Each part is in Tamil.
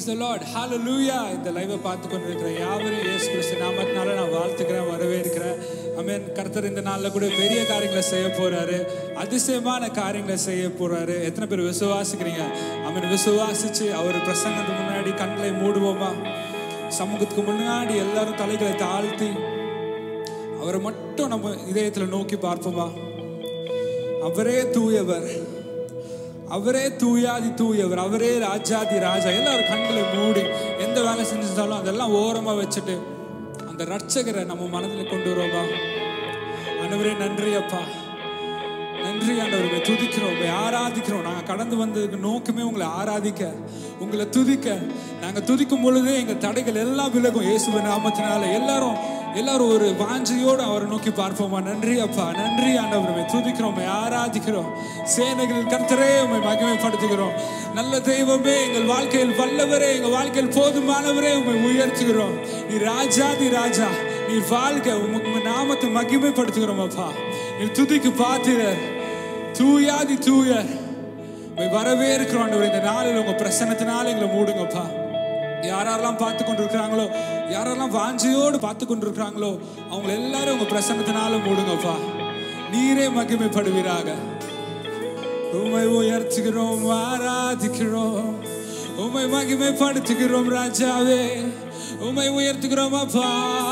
the Lord. Hallelujah. இந்த லைவை பார்த்து கொண்டிருக்கிற யாவரையும் இயேசு கிறிஸ்து நாமத்தினால நான் வாழ்த்துக்கிறேன் வரவேற்கிறேன் அமேன் கர்த்தர் இந்த நாளில் கூட பெரிய காரியங்களை செய்ய போறாரு அதிசயமான காரியங்களை செய்ய போறாரு எத்தனை பேர் விசுவாசிக்கிறீங்க அமேன் விசுவாசிச்சு அவர் பிரசங்கத்துக்கு முன்னாடி கண்களை மூடுவோமா சமூகத்துக்கு முன்னாடி எல்லாரும் தலைகளை தாழ்த்தி அவரை மட்டும் நம்ம இதயத்தில் நோக்கி பார்ப்போமா அவரே தூயவர் அவரே தூயாதி தூயவர் அவரே ராஜாதி ராஜா எல்லாரும் கண்களை மூடி எந்த வேலை செஞ்சிருந்தாலும் அதெல்லாம் ஓரமா வச்சுட்டு அந்த ரட்சகரை நம்ம மனதில் கொண்டு வருவோமா ஆண்டவரே நன்றி அப்பா நன்றி ஆண்டவரை துதிக்கிறோம் உங்களை ஆராதிக்கிறோம் நாங்கள் கடந்து வந்ததுக்கு நோக்கமே உங்களை ஆராதிக்க உங்களை துதிக்க நாங்கள் துதிக்கும் பொழுதே எங்கள் தடைகள் எல்லாம் விலகும் இயேசுவின் நாமத்தினால எல்லாரும் எல்லாரும் ஒரு வாஞ்சையோடு அவரை நோக்கி பார்ப்போமா நன்றி அப்பா நன்றி ஆண்டவரை துதிக்கிறோம் உண்மை ஆராதிக்கிறோம் சேனைகளின் கர்த்தரே உண்மை மகிமைப்படுத்துகிறோம் நல்ல தெய்வமே எங்கள் வாழ்க்கையில் வல்லவரே எங்கள் வாழ்க்கையில் போதுமானவரே உண்மை உயர்த்துகிறோம் நீ ராஜாதி ராஜா நீ வாழ்க உங்க நாமத்தை மகிமைப்படுத்துகிறோம் அப்பா நீ துதிக்கு பாத்திரர் தூயாதி தூயர் உம்மை வரவேற்கிறோம் ஆண்டவரே இந்த நாளில் உங்க பிரசன்னத்தினால எங்களை மூடுங்கப்பா யாரெல்லாம் பார்த்து கொண்டிருக்கிறாங்களோ யாரெல்லாம் வாஞ்சையோடு பார்த்து கொண்டிருக்கிறாங்களோ அவங்க எல்லாரும் உங்க பிரசன்னத்தினால மூடுங்கப்பா நீரே மகிமைப்படுவீராக உம்மை உயர்த்துகிறோம் ஆராதிக்கிறோம் உம்மை மகிமைப்படுத்துகிறோம் ராஜாவே உம்மை உயர்த்துகிறோம் அப்பா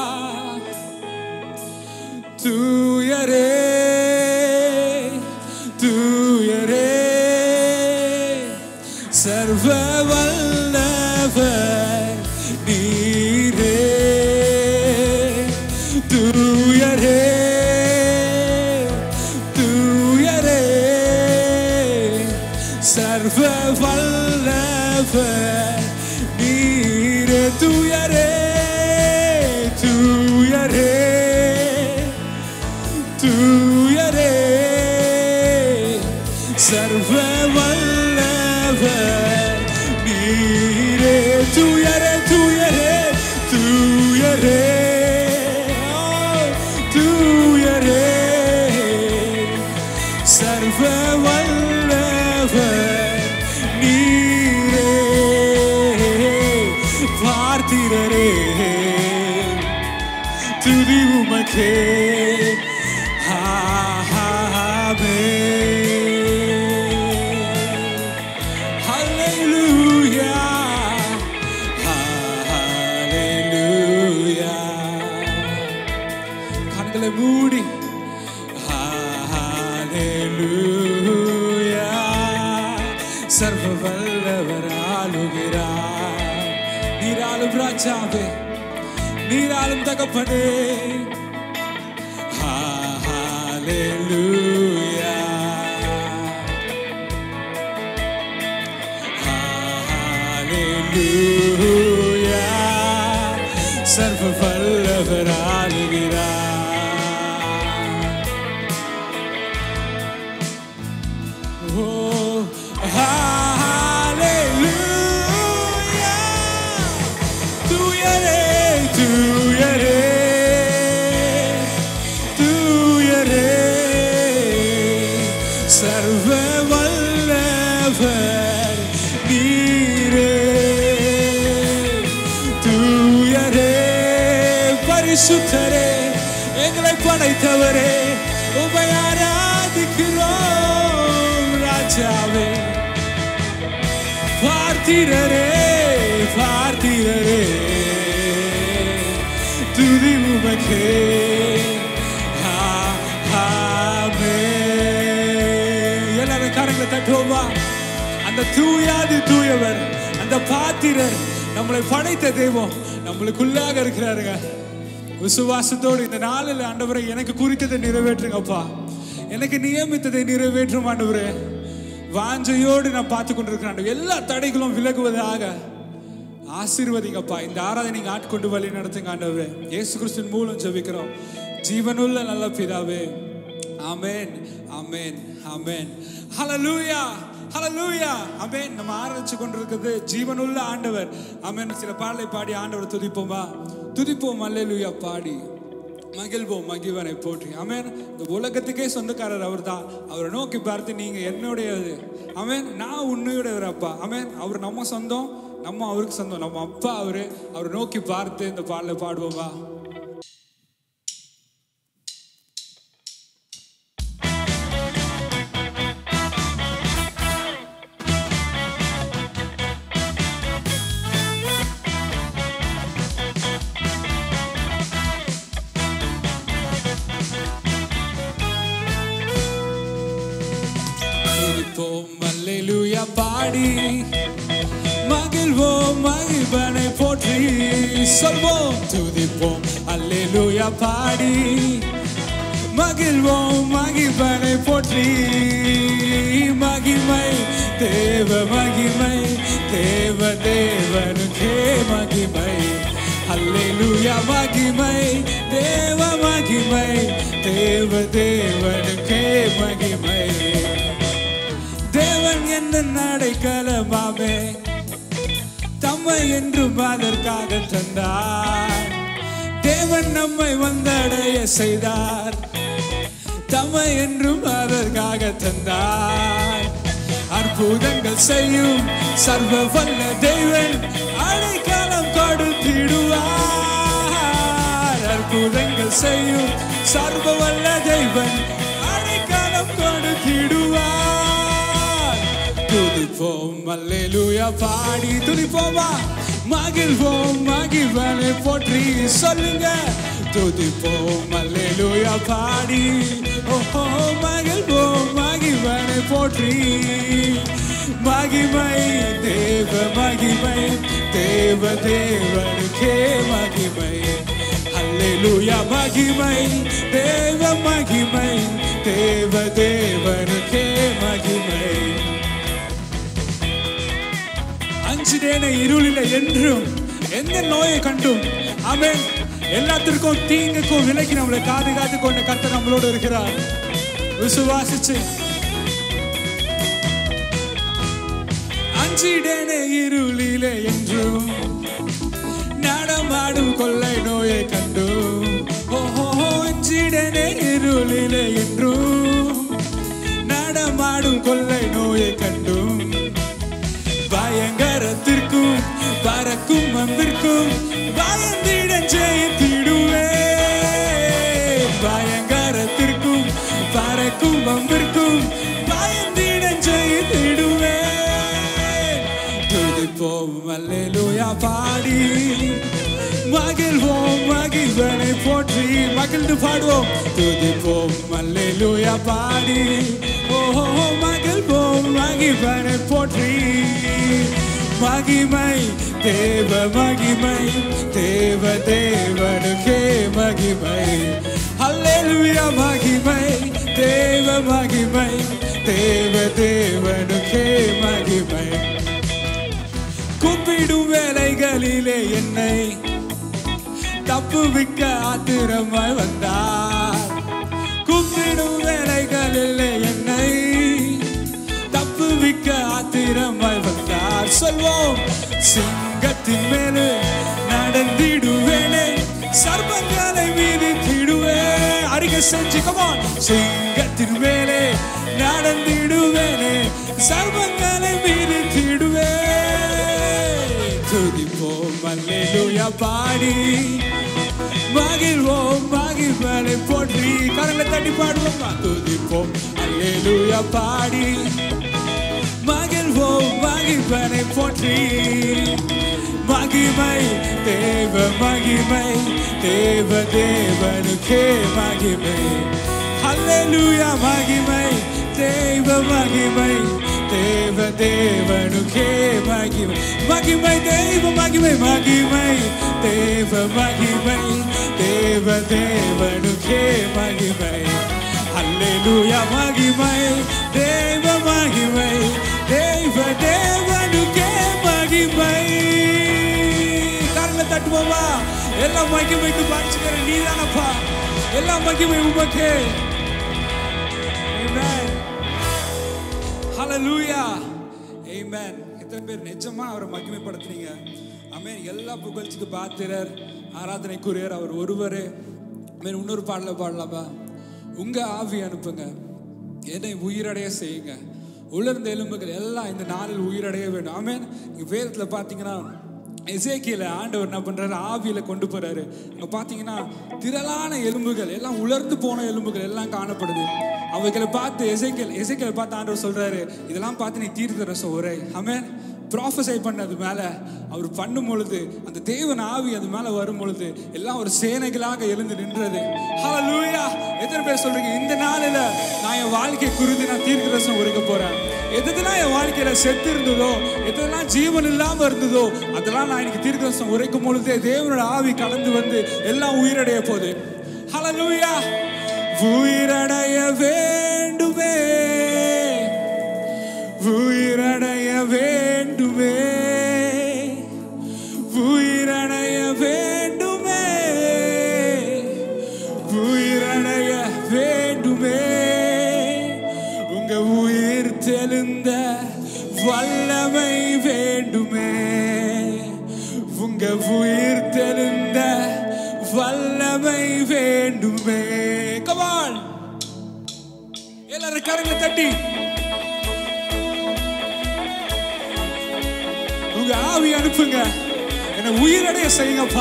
தூயரே தூயரே சர்வ வல்லவர் நீரே தூயரே தூயரே சர்வ வல்லவர் நீரே தூயரே தூயரே தூயரே சர்வ வல்லவர் நீரே தூயரே தூயரே தூயரே ஓ, தூயரே சர்வ வல்லவர் நீரே பார்த்திரரே துதி உமக்கே Hallelujah. Hallelujah. கண்களை மூடி Hallelujah. சர்வ வல்லவர் ஆளுகிறார் நீராளும் ராஜாவே நீராளும் தகப்பனே Hallelujah. Hallelujah. சர்வ வல்லவர் ஆளுகிறார் Oh, hallelujah. தூயரே, தூயரே, தூயரே, சர்வ வல்லவர் நீரே. தூயரே, பரிசுத்தரே எங்களை படைத்தவரே உமை ஆராதிக்கிறோம் ராஜாவே பார்த்திரரே பார்த்திரரே துதி உமக்கே ஆ- ஆமென். எல்லாரும் கரங்களை தட்டுவோமா அந்த தூயாது தூயவர் அந்த பாத்திரர் நம்மளை படைத்த தெய்வம் நம்மளுக்குள்ளாக இருக்கிறாருங்க விசுவாசத்தோடு இந்த நாளில் ஆண்டவரை எனக்கு குறித்ததை நிறைவேற்றுங்கப்பா எனக்கு நியமித்ததை நிறைவேற்றும் ஆண்டவரே வாஞ்சையோடு நான் பார்த்து கொண்டிருக்கிறேன் ஆண்டவரே. எல்லா தடைகளும் விலகுவதாக ஆசீர்வதிங்கப்பா இந்த ஆராதனை நீங்க ஆட்கொண்டு வழி நடத்துங்க ஆண்டவரே இயேசு கிறிஸ்துவின் மூலம் ஜெபிக்கிறோம் ஜீவனுள்ள நல்ல பிதாவே ஆமென் ஆமென் ஆமென் ஹalleluya ஹalleluya ஆமென் நம்ம ஆராய்ச்சி கொண்டிருக்கிறது ஜீவனுள்ள ஆண்டவர் ஆமென் சில பாடலை பாடி ஆண்டவர் துதிப்போமா துதிப்போம் அல்லேலூயா பாடி மகிழ்வோம் மகிழ்வனை போற்றி ஆமென் இந்த உலகத்துக்கே சொந்தக்காரர் அவர்தான் அவரை நோக்கி பார்த்து நீங்க என்னுடையது ஆமென் நான் உன்னையுடையவர் அப்பா ஆமென் அவர் நம்ம சொந்தம் நம்ம அவருக்கு சொந்தம் நம்ம அப்பா அவரு அவரை நோக்கி பார்த்து இந்த பாடலை பாடுவோமா துதிப்போம் அல்லேலூயா பாடி மகிழ்வோம் மகிழ்வனை போற்றி சொல்வோம் துதிப்போம் அல்லேலூயா பாடி மகிழ்வோம் மகிழ்வனை போற்றி மகிமை தேவ மகிமை தேவ தேவனுக்கே மகிமை அல்லேலூயா மகிமை தேவ மகிமை தேவ தேவனுக்கே மகிமை தேவன் என்ன நடைக்கலமாமே தம்மை என்றும் அதற்காக தந்தார் தேவன் நம்மை வந்தடைய செய்தார் தம்மை என்றும் அதற்காக தந்தார் அற்புதங்கள் செய்யும் சர்வ வல்ல தேவன் அடைக்காலம் கொடுத்திடுவார் அற்புதங்கள் செய்யும் சர்வ வல்ல தேவன் அடைக்காலம் கொடுத்திடுவார் துதிப்போம் அல்லேலூயா பாடி துதிப்போமா மகிழ்வோம் மகிழ்வனை போற்றி சொல்லுங்க துதிப்போம் அல்லேலூயா பாடி ஓஹோ மகிழ்வோம் மகிழ்வனை போற்றி மகிமை தேவ மகிமை தேவ தேவனுக்கே மகிமை அல்லேலூயா மகிமை தேவ மகிமை தேவ தேவனுக்கே மகிமை அஞ்சிடேன இருளில என்றும் எந்த நோயை கண்டும் ஆமென் எல்லாத்திற்கும் தீங்குக்கும் விலக்கி நம்மளை பாதுகாத்து கொண்ட கர்த்தர் நம்மளோடு இருக்கிறார் விசுவாசிச்சு அஞ்சிடேன இருளில என்றும் நடமாடும் கொள்ளை நோயை கண்டும் ஓஹோ அஞ்சிடேன இருளில என்றும் நடமாடும் கொள்ளை நோயை கண்டும் பயங்கரத்திற்கும் பறக்கும் அம்பிற்கும் பயந்திட ஜெயித்திடுவே பயங்கரத்திற்கும் பறக்கும் அம்பிற்கும் பயந்திட ஜெயித்திடுவே துதிப்போம் அல்லேலூயா பாடி மகிழ்வோம் மகிழ்வனை போற்றி மகிழ்ந்து பாடுவோம் துதிப்போம் அல்லேலூயா பாடி ஓஹோ மகிழ்வோம் மகிழ்வனை போற்றி மகிமை தேவ மகிமை தேவ தேவனுக்கே மகிமை அல்லேலூயா மகிமை தேவ மகிமை தேவ தேவனுக்கே மகிமை கூப்பிடும் வேலைகளிலே என்னை தப்புவிக்க ஆத்திரமாய் வந்தார் கூப்பிடும் வேலைகளிலே என்னை தப்புவிக்க ஆத்திரமாய் வந்தார் சொல்வோம் சிங்கத்தின் மேலே நடந்திடுவேனே சர்வங்களை மீதித்திடுவே அறிக்கை செஞ்சு கமான் சிங்கத்தின் மேலே நடந்திடுவேனே சர்வங்களை மீதித்திடுவே துதிப்போம் அல்லேலூயா பாடி மகிழ்வோம் மகிழ்வனை போற்றி கரங்களை தட்டி பாடுவோம் துதிப்போம் அல்லேலூயா பாடி மகிழ்வோம் மகிழ்வனை போற்றி மகிமை தேவ மகிமை தேவ தேவனுக்கே மகிமை அல்லேலூயா மகிமை தேவ மகிமை தேவ தேவனுக்கே மகிமை மகிமை தேவ மகிமை மகிமை தேவ மகிமை தேவ தேவனுக்கே மகிமை அல்லேலூயா மகிமை தேவ மகிமை தேவ தேவனுக்கே மகிமை கரல தட்டுவோமா எல்லா மகிமைக்கு பாய்ச்சுக்கிற நீதானப்பா எல்லா மகிமை உமக்கே Amen. ஹalleluya ஆமென் எத்தனை பேர் நிஜமா அவரை மகிமைப்படுத்துறீங்க ஆமென் எல்லா புகழ்ச்சிக்கு பாத்திரர் ஆராதனைக்குரியர் அவர் ஒருவரே ஆமென் இன்னொரு பாடல பாடலாமா உங்க ஆவி அனுப்புங்க என்னை உயிரடைய செய்யுங்க உலர்ந்த எலும்புகள் எல்லாம் இந்த நாளில் உயிரடைய வேண்டும் ஆமென் நீங்க வேதத்துல பார்த்தீங்கன்னா எசேக்கியல ஆண்டவர் என்ன பண்றாரு ஆவியில கொண்டு போறாரு அங்க பாத்தீங்கன்னா திரளான எலும்புகள் எல்லாம் உலர்ந்து போன எலும்புகள் எல்லாம் காணப்படுது அவைகளை பார்த்து எசேக்கியல் எசேக்கியல் பார்த்து ஆண்டவர் சொல்றாரு இதெல்லாம் பார்த்து நீ தீர்த்தரச உரை ஆமென் ப்ராஃபஸை பண்ணது மேல அவர் பண்ணும் பொழுது அந்த தேவன் ஆவி அது மேல வரும் பொழுது எல்லாம் ஒரு சேனைகளாக எழுந்து நின்றது ஹalleluya எத்தனை பேர் சொல்றீங்க இந்த நாளில நான் என் வாழ்க்கை குறித்து நான் தீர்க்கதரிசனம் உரைக்க போறேன் எதெல்லாம் என் வாழ்க்கையில செத்து இருந்ததோ எதெல்லாம் ஜீவன் இல்லாம இருந்ததோ அதெல்லாம் நான் இன்னைக்கு தீர்க்கதரிசனம் உரைக்கும் பொழுதே தேவனோட ஆவி கடந்து வந்து எல்லாம் உயிரடைய போகுது ஹalleluya உயிரடைய வேண்டுமே உயிரடைய வேண்டுமே உயிரடைய வேண்டுமே உயிரடைய வேண்டுமே உங்க உயிர் தெளிந்த வல்லமை வேண்டுமே உங்க உயிர் தெளிந்த வல்லமை வேண்டுமே கமான் எல்லாரும் கரங்களை தட்டி உங்க ஆவி அனுப்புங்க என்னை உயிரடைய செய்யுங்கப்பா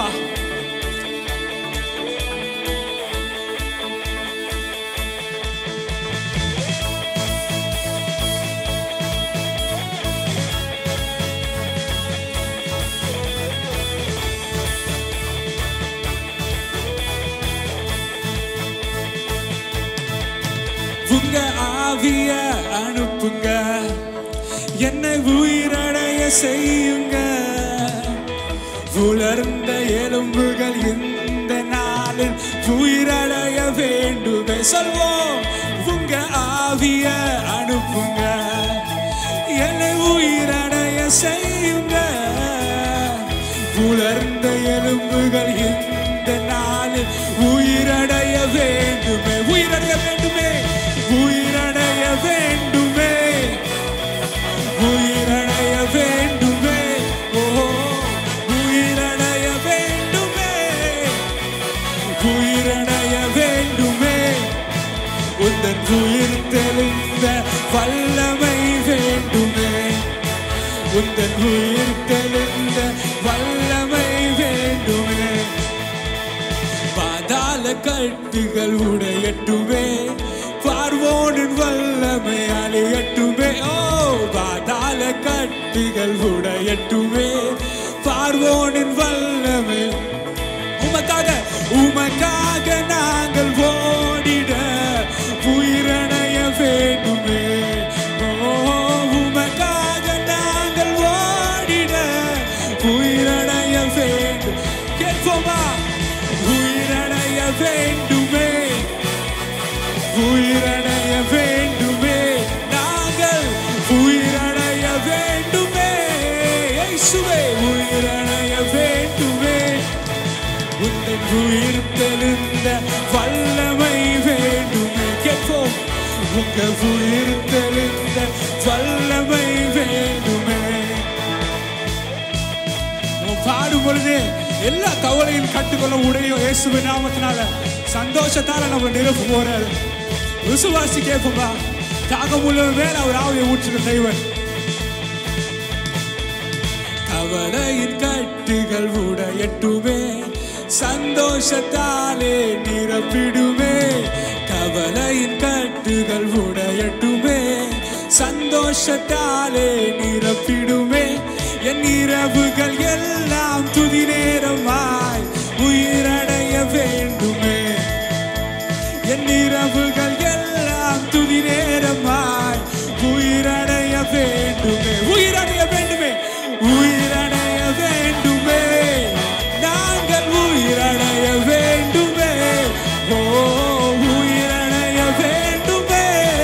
உங்க ஆவிய அனுப்புங்க என்னை உயிரடைய செய்யுங்க உலர்ந்த எலும்புகள் இந்த நாளில் உயிரடைய வேண்டுமே சொல்வோம் உங்க ஆவிய அனுப்புங்க என்னை உயிரடைய செய்யுங்க உலர்ந்த எலும்புகள் இந்த நாளில் உயிரடைய வேண்டுமே உயிரடைய வேண்டுமே உயிரடைய வேண்டுமே உயிரடைய வேண்டுமே ஓ உயிரடைய வேண்டுமே உயிரடைய வேண்டுமே உந்தன் உயிர் தெளிந்த வல்லமை வேண்டுமே உந்தன் உயிர் தெளிந்த வல்லமை வேண்டுமே பாதாள கட்டுகள் உடையட்டுமே பார்வோனின் வல்லமை அழியட்டுமே ஓ பாதாள கட்டுகள் உடையட்டுமே பார்வோனின் வல்லமை உமக்காக உமக்காக நாங்கள் ஓடிட உயிரடைய வேண்டுமே ஓ உமக்காக நாங்கள் ஓடிட உயிரடைய வேண்டும் கேட்போமா உயிரடைய வேண்டுமே உயிரடைய வேண்டுமே நாங்கள் உயிரடைய வேண்டுமே இயேசுவே உயிரடைய வேண்டுமே உந்தன் உயிர் தெளிந்த வல்லமை வேண்டுமே கேட்போம் உங்க உயிர் தெளிந்த வல்லமை வேண்டுமே நம்ம பாடும் பொழுது எல்லா கவலையும் கட்டுக்கொள்ள உடையும் இயேசுவின் நாமத்தினால சந்தோஷத்தால நம்ம நிரப்பு போறாரு விசுவாசி கேட்போமா தாகம் உள்ள மேல அவர் ஆவியை ஊற்றுகிற தெய்வன் கவலையின் கட்டுகள் உடையட்டுமே சந்தோஷத்தாலே நிரப்பிடுமே கவலையின் கட்டுகள் உடையட்டுமே சந்தோஷத்தாலே நிரப்பிடுமே என் இரவுகள் எல்லாம் துதி நேரமாய் உயிரடைய வேண்டுமே என் இரவுகள் எல்லாம் துதி நேரமாய் உயிரடைய வேண்டுமே உயிரடைய வேண்டுமே உயிரடைய வேண்டுமே நாங்கள் உயிரடைய வேண்டுமே ஓ உயிரடைய வேண்டுமே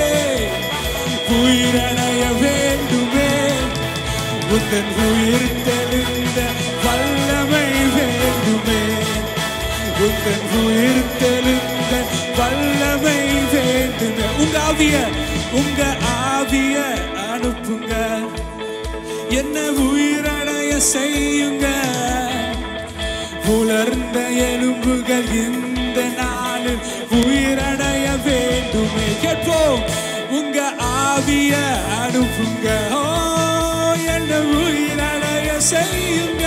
உயிரடைய வேண்டுமே உந்தன் உயிர் தெளிந்த வல்லமை வேண்டுமே உந்தன் உயிர் தெளிந்த வல்லமை வேண்டுமே உங்க ஆவிய உங்க ஆவிய அனுப்புங்க என்ன உயிரடைய செய்யுங்க உலர்ந்த எலும்புகள் இந்த நாளில் உயிரடைய வேண்டுமே கேட்போம் உங்க ஆவி ஆவிய அனுப்புங்க ஓ என்ன உயிரடைய செய்யுங்க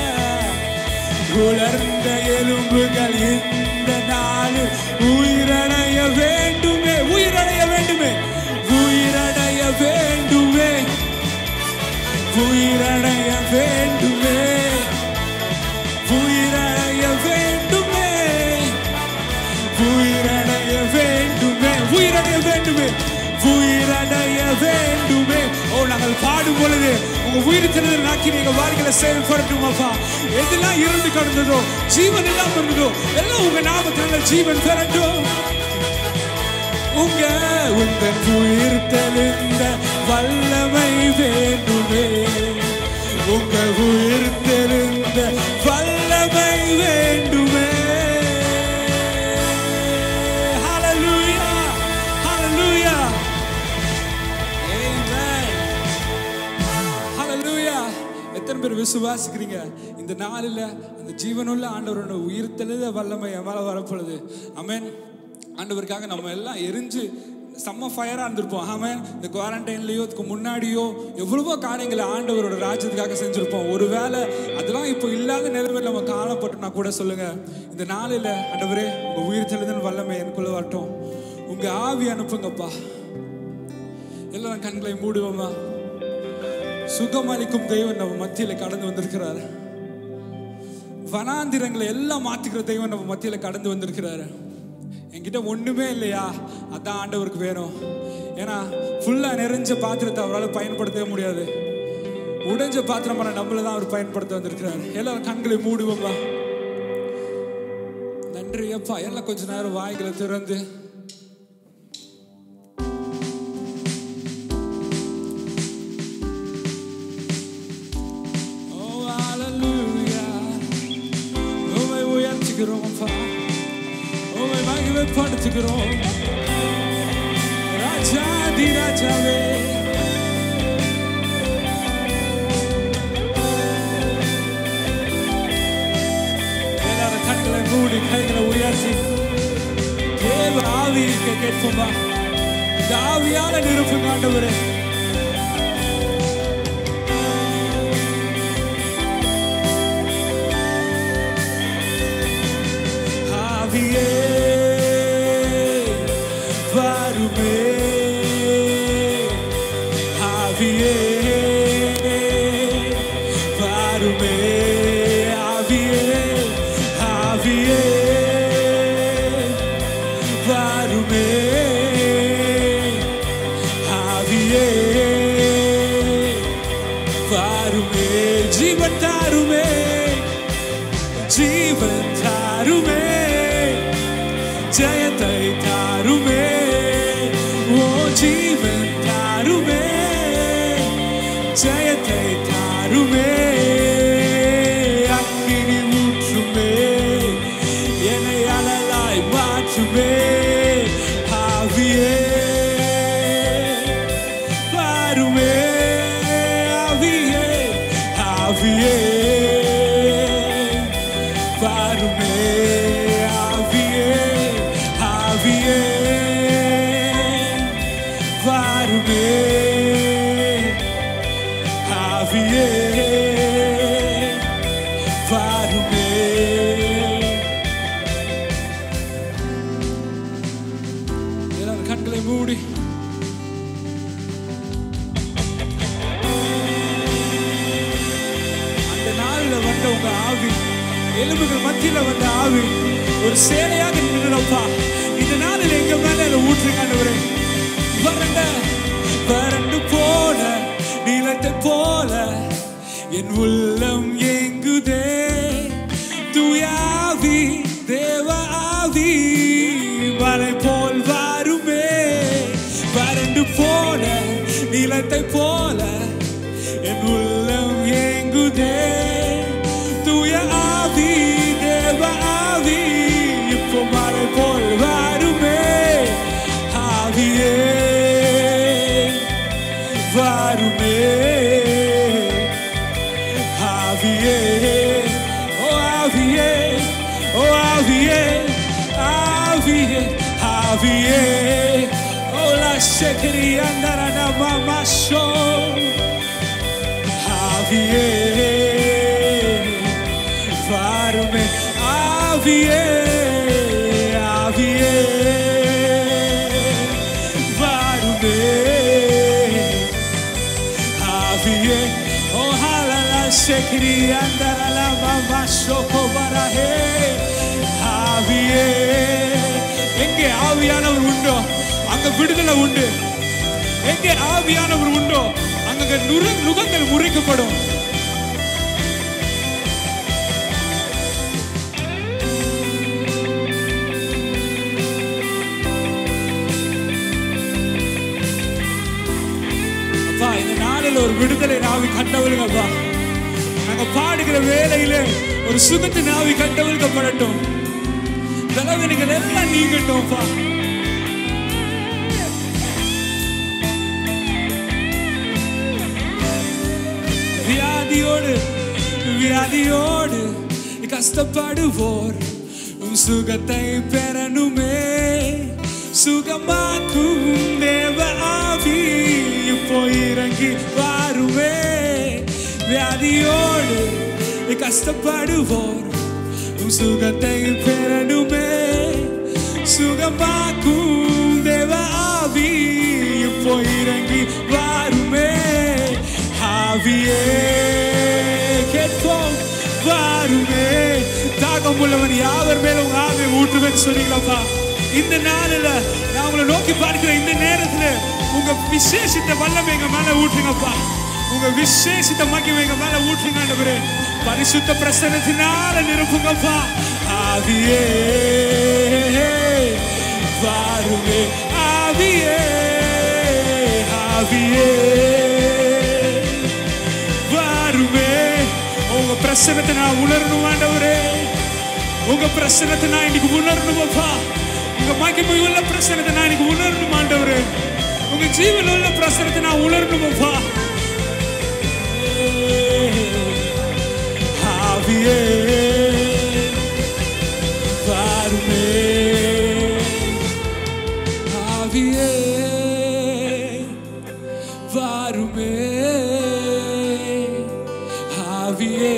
உலர்ந்த எலும்புகள் இந்த நாளில் உயிரடைய வேண்டுமே உயிரடைய வேண்டுமே உயிரடைய வேண்டுமே உயிரடைய வேண்டுமே உயிரடைய வேண்டுமே உயிரடைய வேண்டுமே உயிரடைய வேண்டுமே உயிரடைய வேண்டுமே ஓ நாங்கள் பாடும் பொழுது உங்க உயிர் திறந்த நாக்கி நீங்க வாழ்க்கையில செயல்படட்டும் அப்பா எதெல்லாம் இருந்து கடந்ததோ ஜீவன் இல்லாம இருந்ததோ எல்லாம் உங்க நாமத்தினால ஜீவன் பெறட்டும் உங்க உங்க உயிர் தெளிந்த வல்லமை வேண்டுமே உங்க உயிர் தெளிந்த வல்லமை வேண்டுமே Hallelujah. Hallelujah. Amen. Hallelujah. எத்தனை பேர் விசுவாசிக்கிறீங்க இந்த நாளில் அந்த ஜீவனுள்ள ஆண்டவரோட உயிர் தெளிந்த வல்லமை என் மேல வரப்பொழுது அமேன் ஆண்டவருக்காக நம்ம எல்லாம் எரிஞ்சு செம்ம ஃபயராக இருந்திருப்போம் ஆமாம் இந்த குவாரண்டைன்லேயோ இதுக்கு முன்னாடியோ எவ்வளவோ காரியங்களை ஆண்டவரோட ராஜ்யத்துக்காக செஞ்சுருப்போம் ஒருவேளை அதெல்லாம் இப்போ இல்லாத நிலைமையில் நம்ம காணப்பட்டோம்னா கூட சொல்லுங்க இந்த நாளில் ஆண்டவரே உங்கள் உயிர் தெளிதன் வல்லமை எனக்குள்ள வரட்டும் உங்கள் ஆவி அனுப்புங்கப்பா எல்லாரும் கண்களை மூடுவோமா சுகமளிக்கும் தெய்வம் நம்ம மத்தியில கடந்து வந்திருக்கிறார் வனாந்திரங்களை எல்லாம் மாத்திக்கிற தெய்வம் நம்ம மத்தியில கடந்து வந்திருக்கிறாரு என்கிட்ட ஒண்ணுமே இல்லையா அதான் ஆண்டவருக்கு வேணும் ஏன்னா ஃபுல்லா நிறைஞ்ச பாத்திரத்தை அவரால் பயன்படுத்தவே முடியாது உடைஞ்ச பாத்திரமான நம்மள தான் அவர் பயன்படுத்த வந்திருக்கிறார் எல்லாரும் கண்களை மூடுவோமா நன்றி அப்பா எல்லாம் கொஞ்ச நேரம் வாய்களை திறந்து Oh, hallelujah. உம்மை உயர்த்துகிறோம் அப்பா. உம்மை மகிமைப்படுத்துகிறோம். ராஜாதி ராஜாவே. எல்லாரும் கண்களை மூடி கைகளை உயர்த்தி தேவ ஆவியை கேட்போமா இந்த ஆவியால நிரப்புங்க ஆண்டவரே ஆவியே வருமே ஆவியே வருமே ஆவியே ஆவியே வருமே ஆவியே வருமே ஜீவன் தாருமே ஜீவன் தாருமே ஜெயத்தை தாருமே ஓ ஜீவன் தாருமே ஜெயத்தை தாருமே அக்கினி ஊற்றுமே என்னை அழலாய் மாற்றுமே ஆவியே வாருமே ஆவியே ஆவியே வாருமே ஆவியே ஆவியே வாருமே ஆவியே வாருமே எல்லாரும் கண்களை மூடி அந்த நாள்ல வந்த உங்க ஆவி எலும்புகள் மத்தியில வந்த ஆவி ஒரு சேலையாக நின்றுப்பா இந்த நாளில் எங்க மேல அதை ஊற்றுங்க ஆண்டவரே வறண்ட வறண்டு போன நீளத்தை போல என் உள்ளம் எங்குதே துயாவி தேவ ஆவி மலை போல் வாருமே வறண்டு போன நீளத்தை போல என் உள்ளம் ஏங்குதே தூய ஆவி தேவ ஆவி இப்போ மழை போல் வாருமே ஆவியே வாருமே ஆவியே ஓ ஆவியே ஓ ஆவியே ஆவியே ஆவியே ஓ லா shekeri andara na mama show. ஆவியே வாருமே ஆவியே ஆவியே வாருமே ஆவியே ஓ ஹalala shekri andara la mama shoko barahe ஆவியே எங்கே ஆவியானவர் உண்டோ அங்க விடுதலை உண்டு எங்கே ஆவியானவர் உண்டோ அங்க நுரு நுகங்கள் முறிக்கப்படும் அப்பா இந்த நாளில் ஒரு விடுதலை நாவி கண்டவளுங்கப்பா நாங்க பாடுகிற வேலையில ஒரு சுகத்து நாவி கண்டவளுக்கப்படட்டும் பலவீனங்கள் எல்லாம் நீங்கட்டும்ப்பா வியாதியோடு வியாதியோடு கஷ்டப்படுவோர் உம் சுகத்தை பெறணுமே சுகமாக்கும் தேவ ஆவி இப்போ இறங்கி வாருமே வியாதியோடு கஷ்டப்படுவோர் உம் சுகத்தை பெறணுமே சுகமாக்கும் தேவ ஆவி இப்போ இறங்கி வாருமே ஆவியே கேட்போம் வாருமே தாகம் உள்ளவன் யாவர் மேல உங்க ஆவியை ஊற்றுவேன்னு சொன்னீங்களப்பா இந்த நாளில் நான் உங்களை நோக்கி பார்க்கிற இந்த நேரத்துல உங்க விசேஷித்த வல்லமை எங்க மேல ஊற்றுங்கப்பா உங்க விசேஷித்த மகிமை எங்க மேல ஊற்றுங்க ஆண்டவரே பரிசுத்த பிரசனத்தினால நிரப்புங்கப்பா ஆவியே வாருமே ஆவியே ஆவியே வாருமே உங்க பிரசனத்தை நான் உணரணும் ஆண்டவரே உங்க பிரசனத்தை நான் இன்னைக்கு உணரணும் அப்பா உங்க மகிமை உள்ள பிரசனத்தை நான் இன்னைக்கு உணரணும் ஆண்டவரே உங்க ஜீவன் உள்ள பிரசனத்தை நான் உணரணும் அப்பா ஆவியே வாருமே ஆவியே வாருமே ஆவியே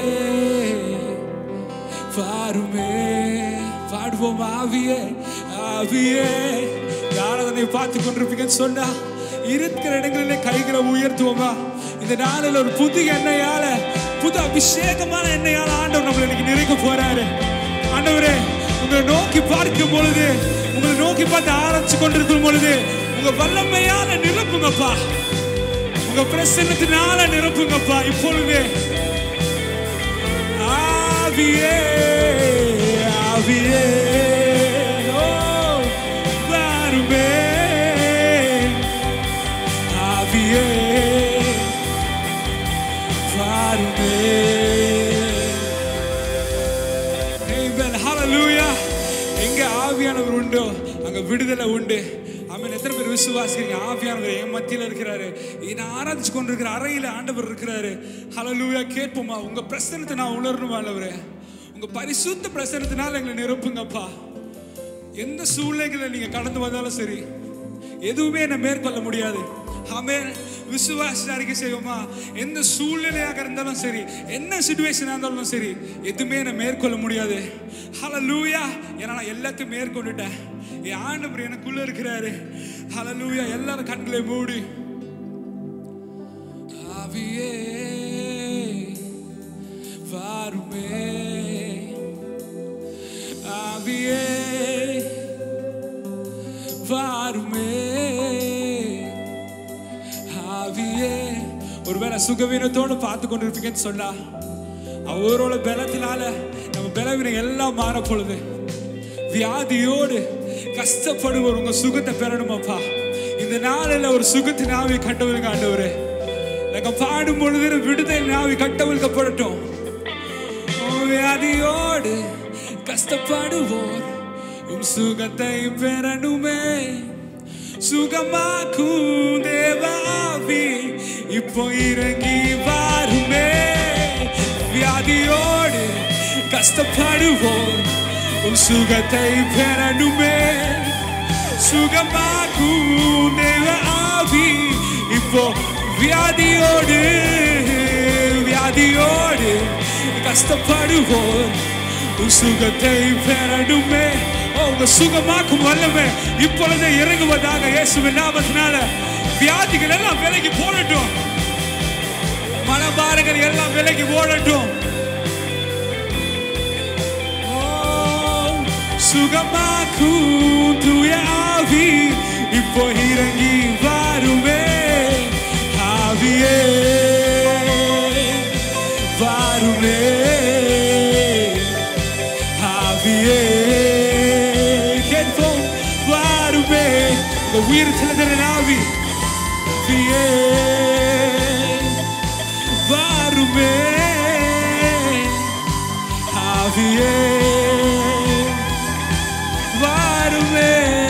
வாருமே பாடுவோம் ஆவியே ஆவியே ஆராதனை பார்த்து கொண்டிருப்பீங்கன்னு சொன்னா இருக்கிற இடங்களிலே கைகளை உயர்த்துவோமா இந்த நாளில் ஒரு புது எண்ணெயால புது அபிஷேகமான எண்ணெயால ஆண்டவர் நம்மளை இன்னைக்கு நிறைக்க போறாரு ஆண்டவரே உங்களை நோக்கி பார்க்கும் பொழுது உங்களை நோக்கி பார்த்து ஆரம்பிச்சு கொண்டிருக்கும் பொழுது உங்க வல்லமையால நிரப்புங்கப்பா உங்க பிரசன்னத்தினால நிரப்புங்கப்பா இப்பொழுது ஆவியே ஆவியே ஓ வாருமே ஆவியே வாருமே Amen. Hallelujah. எங்க ஆவியானவர் உண்டோ அங்க விடுதலை உண்டு ஆமென் எத்தனை பேர் விசுவாசிக்கிறீங்க ஆவியானவர் என் மத்தியில இருக்கிறாரு நான் ஆராய்ச்சி கொண்டிருக்கிற அறையில ஆண்டவர் இருக்கிறாரு ஹalleluya கேட்போமா உங்க பிரசனத்தை நான் உணரணுமா ஆண்டவரே உங்க பரிசுத்த பிரசனத்தினால எங்களை நிரப்புங்கப்பா எந்த சூழ்நிலைகளை நீங்க கடந்து வந்தாலும் சரி எதுவுமே என்ன மேற்கொள்ள முடியாது ஆமே விசுவாச அறிக்கை செய்வோமா எந்த சூழ்நிலையாக இருந்தாலும் சரி என்ன சுச்சுவேஷனாக இருந்தாலும் சரி எதுவுமே என்ன மேற்கொள்ள முடியாது ஹalleluya ஏன்னா நான் எல்லாத்தையும் மேற்கொண்டுட்டேன் என் ஆண்டவர் எனக்குள்ள இருக்கிறாரு ஹalleluya எல்லாரும் கண்களை மூடி ஆவியே வாருமே ஆவியே வாருமே ஆவியே ஒருவேளை சுகவீனத்தோடு பார்த்து கொண்டிருப்பீங்கன்னு சொன்னா அவரோட பலத்தினால நம்ம பலவீனம் எல்லாம் மாற பொழுது வியாதியோடு கஷ்டப்படுவோர் உங்க சுகத்தை பெறணுமாப்பா இந்த நாளில் ஒரு சுகத்தின் ஆவி கட்டவளுக்கு ஆண்டவரே நாங்க பாடும் பொழுது விடுதலை ஆவி கட்டவழுக்கப்படட்டும் வியாதியோடு கஷ்டப்படுவோர் உம் சுகத்தை பெறணுமே சுகமாக்கும் தேவாவி இப்போ இறங்கி வாருமே வியாதியோடு கஷ்டப்படுவோர் உம் சுகத்தை பெறணுமே சுகமாக்கும் தேவ ஆவி இப்போ வியாதியோடு வியாதியோடு கஷ்டப்படுவோர் உன் சுகத்தை பெறணுமே ஓ, உங்க சுகமாக்கும் வல்லமே இப்பொழுது இறங்குவதாக இயேசுவின் நாமத்தினால வியாதிகள் எல்லாம் விலகி போடட்டும் மனபாரங்கள் எல்லாம் விலகி ஓடட்டும் ஓ, சுகமாக்கும் தூய ஆவி இப்போ இறங்கி வாருமே ஆவியே வாருமே ஆவியே கேட்போம் வாருமே இந்த உயிர் சிலந்திரன் ஆவி ஆவியே வாருமே ஆவியே வாருமே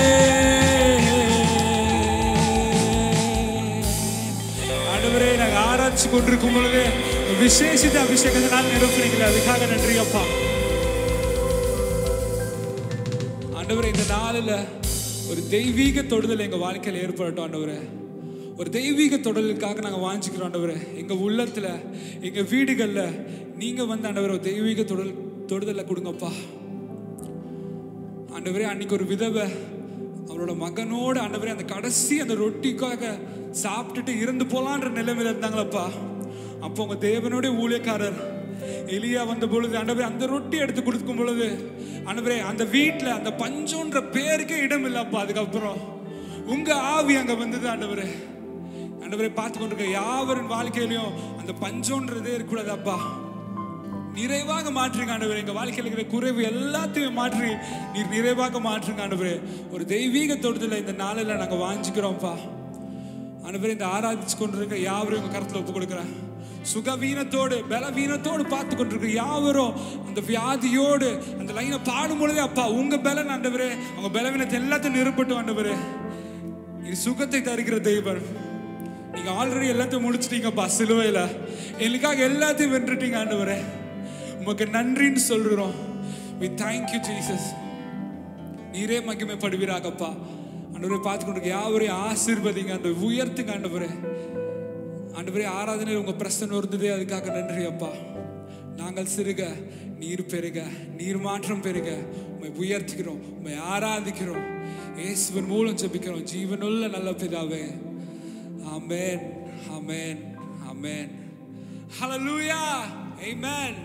ஆண்டவரே நாங்க ஆராய்ச்சி கொண்டிருக்கும் பொழுது விசேஷித்த அபிஷேகத்தினால் நிரப்புறீங்களே அதுக்காக நன்றி அப்பா ஆண்டவரே இந்த நாளில் ஒரு தெய்வீக தொடுதல் எங்க வாழ்க்கையில் ஏற்படட்டும் ஆண்டவரே ஒரு தெய்வீக தொடலுக்காக நாங்கள் வாஞ்சிக்கிறோம் ஆண்டவரே எங்க உள்ளத்துல எங்க வீடுகள்ல நீங்க வந்து ஆண்டவரே ஒரு தெய்வீக தொடல் தொடுதலை கொடுங்கப்பா ஆண்டவரே அன்னைக்கு ஒரு விதவை அவரோட மகனோட ஆண்டவரே அந்த கடைசி அந்த ரொட்டிக்காக சாப்பிட்டுட்டு இறந்து போலான்ற நிலைமையில இருந்தாங்களப்பா அப்போ உங்க தேவனுடைய ஊழியக்காரர் எலியா வந்த பொழுது ஆண்டவரே அந்த ரொட்டி எடுத்து கொடுக்கும் பொழுது ஆண்டவரே அந்த வீட்ல அந்த பஞ்சோன்ற பேருக்கே இடம் இல்லப்பா அதுக்கப்புறம் உங்க ஆவி அங்க வந்தது ஆண்டவரே ஆண்டவரே பார்த்து கொண்டிருக்க யாவரின் வாழ்க்கையிலையும் அந்த பஞ்சோன்றதே இருக்கக்கூடாதப்பா நிறைவாக மாற்றுங்க ஆண்டவரே எங்க வாழ்க்கையில் இருக்கிற குறைவு எல்லாத்தையும் மாற்றி நீர் நிறைவாக மாற்றுங்க ஆண்டவரே ஒரு தெய்வீக தொடுதல இந்த நாளில் நாங்க வாஞ்சிக்கிறோம்ப்பா ஆண்டவரே இந்த ஆராதிச்சு கொண்டிருக்க யாவரும் உங்க கருத்துல ஒப்பு கொடுக்குறேன் சுகவீனத்தோடு பலவீனத்தோடு பார்த்து கொண்டிருக்க யாவரும் அந்த வியாதியோடு அந்த லைனை பாடும் பொழுதே அப்பா உங்க பலன் ஆண்டவரே உங்க பலவீனத்தை எல்லாத்தையும் நிரப்பட்டும் ஆண்டவரே இது சுகத்தை தருகிற தெய்வம் நீங்க ஆல்ரெடி எல்லாத்தையும் முடிச்சிட்டீங்கப்பா சிலுவையில எனக்காக எல்லாத்தையும் வென்றுட்டீங்க ஆண்டவரே உமக்கு நன்றின்னு சொல்றோம் we thank you ஜீசஸ் நீரே மகிமைப்படுவீராகப்பா ஆண்டவரே பார்த்து கொண்டு யாவரையும் ஆசீர்வதிங்க அந்த உயர்த்துங்க ஆண்டவரே ஆண்டவரே ஆராதனை உங்க பிரசன்னம் இருந்ததே அதுக்காக நன்றி அப்பா நாங்கள் சிறுக நீர் பெருக நீர் மாற்றம் பெருக உண்மை உயர்த்துகிறோம் உண்மை ஆராதிக்கிறோம் இயேசுவின் மூலம் ஜெபிக்கிறோம் ஜீவனுள்ள நல்ல பிதாவே ஆமென் ஆமென் ஆமென் ஹalleluya ஆமென்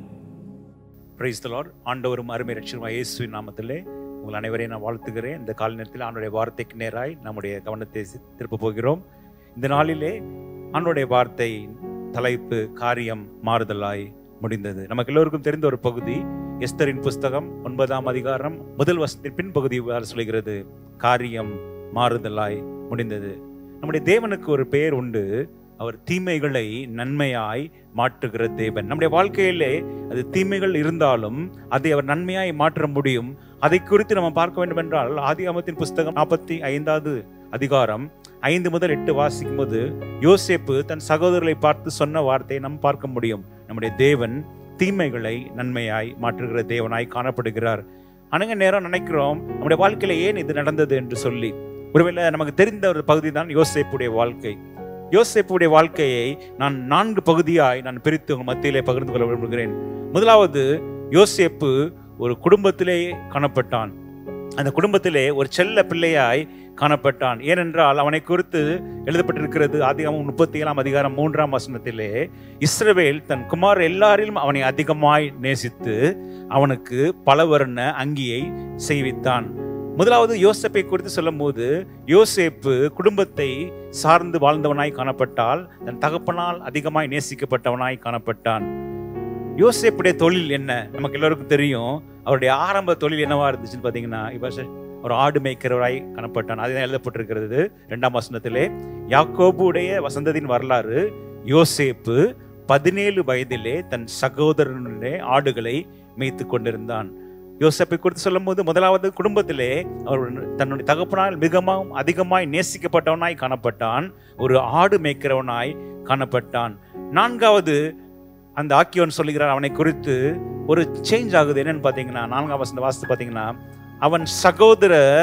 பிரைஸ் லார்ட் ஆண்டவரும் அருமை ரட்சகருமாய் இயேசுவின் நாமத்திலே உங்கள் அனைவரையும் நான் வாழ்த்துகிறேன் இந்த கால நேரத்தில் ஆண்டுடைய வார்த்தைக்கு நேராய் நம்முடைய கவனத்தை சி- திருப்ப போகிறோம் இந்த நாளிலே ஆண்டுடைய வார்த்தை தலைப்பு காரியம் மாறுதலாய் முடிந்தது நமக்கு எல்லோருக்கும் தெரிந்த ஒரு பகுதி எஸ்தரின் புஸ்தகம் ஒன்பதாம் அதிகாரம் முதல் வசத்தின் பின்பகுதி இவ்வாறு சொல்கிறது காரியம் மாறுதலாய் முடிந்தது நம்முடைய தேவனுக்கு ஒரு பெயர் உண்டு அவர் தீமைகளை நன்மையாய் மாற்றுகிற தேவன் நம்முடைய வாழ்க்கையிலே அது தீமைகள் இருந்தாலும் அதை அவர் நன்மையாய் மாற்ற முடியும் அதை குறித்து நம்ம பார்க்க வேண்டும் என்றால் ஆதிகாமத்தின் புஸ்தகம் நாற்பத்தி ஐந்தாவது அதிகாரம் ஐந்து முதல் எட்டு வாசிக்கும் போது யோசேப்பு தன் சகோதரர்களை பார்த்து சொன்ன வார்த்தையை நாம் பார்க்க முடியும் நம்முடைய தேவன் தீமைகளை நன்மையாய் மாற்றுகிற தேவனாய் காணப்படுகிறார் அநேக நேரம் நினைக்கிறோம் நம்முடைய வாழ்க்கையில ஏன் இது நடந்தது என்று சொல்லி ஒருவேளை நமக்கு தெரிந்த ஒரு பகுதி தான் யோசேப்புடைய வாழ்க்கை யோசேப்புடைய வாழ்க்கையை நான் நான்கு பகுதியாய் நான் பிரித்து உங்கள் மத்தியிலே பகிர்ந்து கொள்ள விரும்புகிறேன் முதலாவது யோசேப்பு ஒரு குடும்பத்திலே காணப்பட்டான் அந்த குடும்பத்திலே ஒரு செல்ல பிள்ளையாய் காணப்பட்டான் ஏனென்றால் அவனை குறித்து எழுதப்பட்டிருக்கிறது ஆதிகாமம் முப்பத்தி ஏழாம் அதிகாரம் மூன்றாம் வசனத்திலே இஸ்ரவேல் தன் குமார் எல்லாரிலும் அவனை அதிகமாய் நேசித்து அவனுக்கு பலவர்ண அங்கியை செய்வித்தான் முதலாவது யோசேப்பை குறித்து சொல்லும்போது யோசேப்பு குடும்பத்தை சார்ந்து வாழ்ந்தவனாய் காணப்பட்டால் தன் தகப்பனால் அதிகமாய் நேசிக்கப்பட்டவனாய் காணப்பட்டான் யோசேப்புடைய தொழில் என்ன நமக்கு எல்லாருக்கும் தெரியும் அவருடைய ஆரம்ப தொழில் என்னவா இருந்துச்சுன்னு பார்த்தீங்கன்னா இப்போ ஒரு ஆடு மேய்க்கிறவராய் காணப்பட்டான் அதுதான் எழுதப்பட்டிருக்கிறது இரண்டாம் வசனத்திலே யாக்கோபுடைய வசந்தத்தின் வரலாறு யோசேப்பு பதினேழு வயதிலே தன் சகோதரனுடைய ஆடுகளை மேய்த்து கொண்டிருந்தான் யோசேப்பை குறித்து சொல்லும்போது முதலாவது குடும்பத்திலே அவர் தன்னுடைய தகப்பனால் மிகவும் அதிகமாய் நேசிக்கப்பட்டவனாய் காணப்பட்டான் ஒரு ஆடு மேய்க்கிறவனாய் காணப்பட்டான் நான்காவது அந்த ஆக்கியோன் சொல்லுகிறார் அவனை குறித்து ஒரு சேஞ்ச் ஆகுது என்னன்னு பார்த்தீங்கன்னா நான்காம் வசந்த வாசத்து பார்த்தீங்கன்னா அவன் சகோதரர்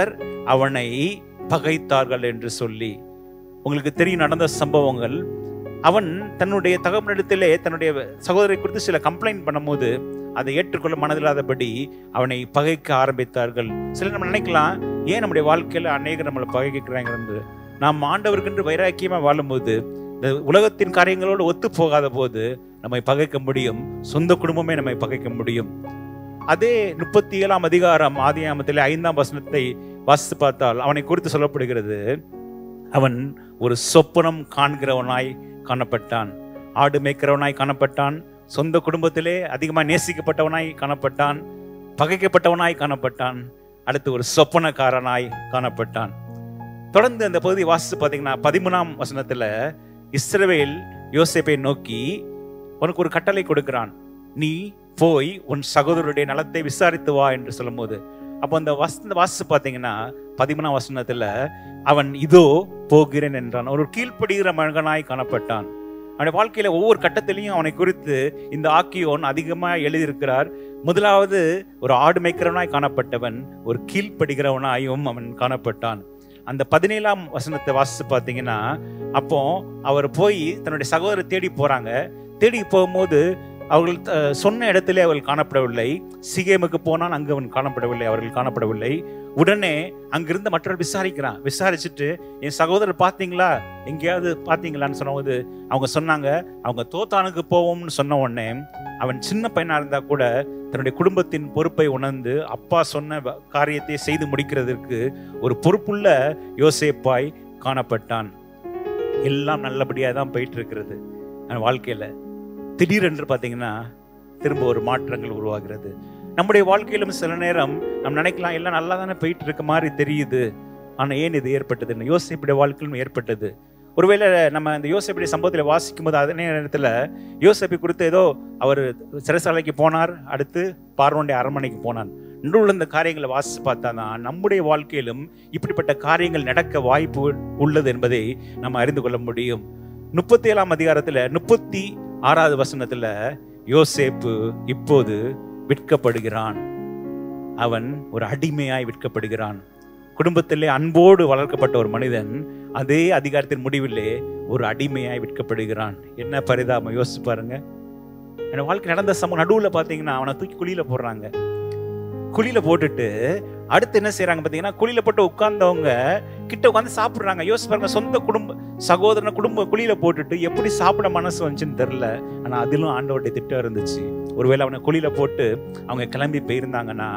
அவனை பகைத்தார்கள் என்று சொல்லி உங்களுக்கு தெரியும் நடந்த சம்பவங்கள் அவன் தன்னுடைய தகவலிடத்திலே தன்னுடைய சகோதரை குறித்து சில கம்ப்ளைண்ட் பண்ணும்போது அதை ஏற்றுக்கொள்ள மனதில்லாதபடி அவனை பகைக்க ஆரம்பித்தார்கள் சில நம்ம நினைக்கலாம் ஏன் நம்முடைய வாழ்க்கையில அநேகர் நம்மளை பகைக்கிறாங்க என்று நாம் ஆண்டவருக்கென்று வைராக்கியமா வாழும்போது இந்த உலகத்தின் காரியங்களோடு ஒத்து போகாத போது நம்மை பகைக்க முடியும் சொந்த குடும்பமே நம்மை பகைக்க முடியும் அதே முப்பத்தி ஏழாம் அதிகாரம் ஆதியாமத்திலே ஐந்தாம் வசனத்தை வாசித்து பார்த்தால் அவனை குறித்து சொல்லப்படுகிறது அவன் ஒரு சொப்பனம் காண்கிறவனாய் காணப்பட்டான் ஆடு மேய்க்கிறவனாய் காணப்பட்டான் சொந்த குடும்பத்திலே அதிகமாக நேசிக்கப்பட்டவனாய் காணப்பட்டான் பகைக்கப்பட்டவனாய் காணப்பட்டான் அடுத்து ஒரு சொப்பனக்காரனாய் காணப்பட்டான் தொடர்ந்து அந்த பகுதி வாசித்து பார்த்தீங்கன்னா பதிமூணாம் வசனத்துல இஸ்ரவேல் யோசேப்பை நோக்கி உனக்கு ஒரு கட்டளை கொடுக்கிறான் நீ போய் உன் சகோதரருடைய நலத்தை விசாரித்து வா என்று சொல்லும்போது அப்போ அந்த வசந்த வாசித்து பார்த்தீங்கன்னா பதிமூணாம் வசனத்துல அவன் இதோ போகிறேன் என்றான் ஒரு கீழ்ப்படுகிற மகனாய் காணப்பட்டான் அவனுடைய வாழ்க்கையில ஒவ்வொரு கட்டத்திலையும் அவனை குறித்து இந்த ஆக்கியோன் அதிகமாக எழுதியிருக்கிறார் முதலாவது ஒரு ஆடு மேய்க்கிறவனாய் காணப்பட்டவன் ஒரு கீழ்ப்படுகிறவனாயும் அவன் காணப்பட்டான் அந்த பதினேழாம் வசனத்தை வாசித்து பார்த்தீங்கன்னா அப்போ அவர் போய் தன்னுடைய சகோதரர் தேடி போறாங்க தேடி போகும்போது அவர்கள் அஹ், சொன்ன இடத்திலே அவர்கள் காணப்படவில்லை சிகேமுக்கு போனால் அங்கு அவன் காணப்படவில்லை அவர்கள் காணப்படவில்லை உடனே அங்கிருந்து மற்றவர்கள் விசாரிக்கிறான் விசாரிச்சுட்டு என் சகோதரர் பார்த்தீங்களா எங்கேயாவது பார்த்தீங்களான்னு சொன்னபோது அவங்க சொன்னாங்க அவங்க தோத்தானுக்கு போவோம்னு சொன்ன உடனே அவன் சின்ன பையனா இருந்தா கூட தன்னுடைய குடும்பத்தின் பொறுப்பை உணர்ந்து அப்பா சொன்ன வ- காரியத்தை செய்து முடிக்கிறதற்கு ஒரு பொறுப்புள்ள யோசேப்பாய் காணப்பட்டான் எல்லாம் நல்லபடியாக தான் போயிட்டு இருக்கிறது அவன் வாழ்க்கையில திடீரென்று பார்த்தீங்கன்னா திரும்ப ஒரு மாற்றங்கள் உருவாகிறது நம்முடைய வாழ்க்கையிலும் சில நேரம் நம்ம நினைக்கலாம் எல்லாம் நல்லா தானே போயிட்டு இருக்க மாதிரி தெரியுது ஆனா ஏன் இது ஏற்பட்டதுன்னு யோசிப்புடைய வாழ்க்கையிலும் ஏற்பட்டது ஒருவேளை நம்ம இந்த யோசிப்புடைய சம்பவத்தில் வாசிக்கும் போது அதே நேரத்தில் யோசிப்பை குறித்து ஏதோ அவர் சிறைசாலைக்கு போனார் அடுத்து பார்வனுடைய அரண்மனைக்கு போனான் நடுவில் இந்த காரியங்களை வாசித்து பார்த்தா தான் நம்முடைய வாழ்க்கையிலும் இப்படிப்பட்ட காரியங்கள் நடக்க வாய்ப்பு உள்ளது என்பதை நம்ம அறிந்து கொள்ள முடியும் முப்பத்தி ஏழாம் அதிகாரத்துல முப்பத்தி ஆறாவது வசனத்துல யோசேப்பு இப்போது விற்கப்படுகிறான் அவன் ஒரு அடிமையாய் விற்கப்படுகிறான் குடும்பத்திலே அன்போடு வளர்க்கப்பட்ட ஒரு மனிதன் அதே அதிகாரத்தின் முடிவிலே ஒரு அடிமையாய் விற்கப்படுகிறான் என்ன பரிதாபம் யோசிச்சு பாருங்க என் வாழ்க்கை நடந்த சம நடுவுல பாத்தீங்கன்னா அவனை தூக்கி குழியில போடுறாங்க குழியில போட்டுட்டு அடுத்து என்ன செய்றாங்க பாத்தீங்கன்னா குழியில போட்டு உட்கார்ந்தவங்க கிட்ட உட்காந்து சாப்பிடுறாங்க யோசிச்சு பாருங்க சொந்த குடும்ப சகோதரன குடும்ப குழியில போட்டுட்டு எப்படி சாப்பிட மனசு வந்துச்சுன்னு தெரியல ஆனா அதிலும் ஆண்டவருடைய திட்டம் இருந்துச்சு ஒருவேளை அவனை குழியில போட்டு அவங்க கிளம்பி போயிருந்தாங்கன்னா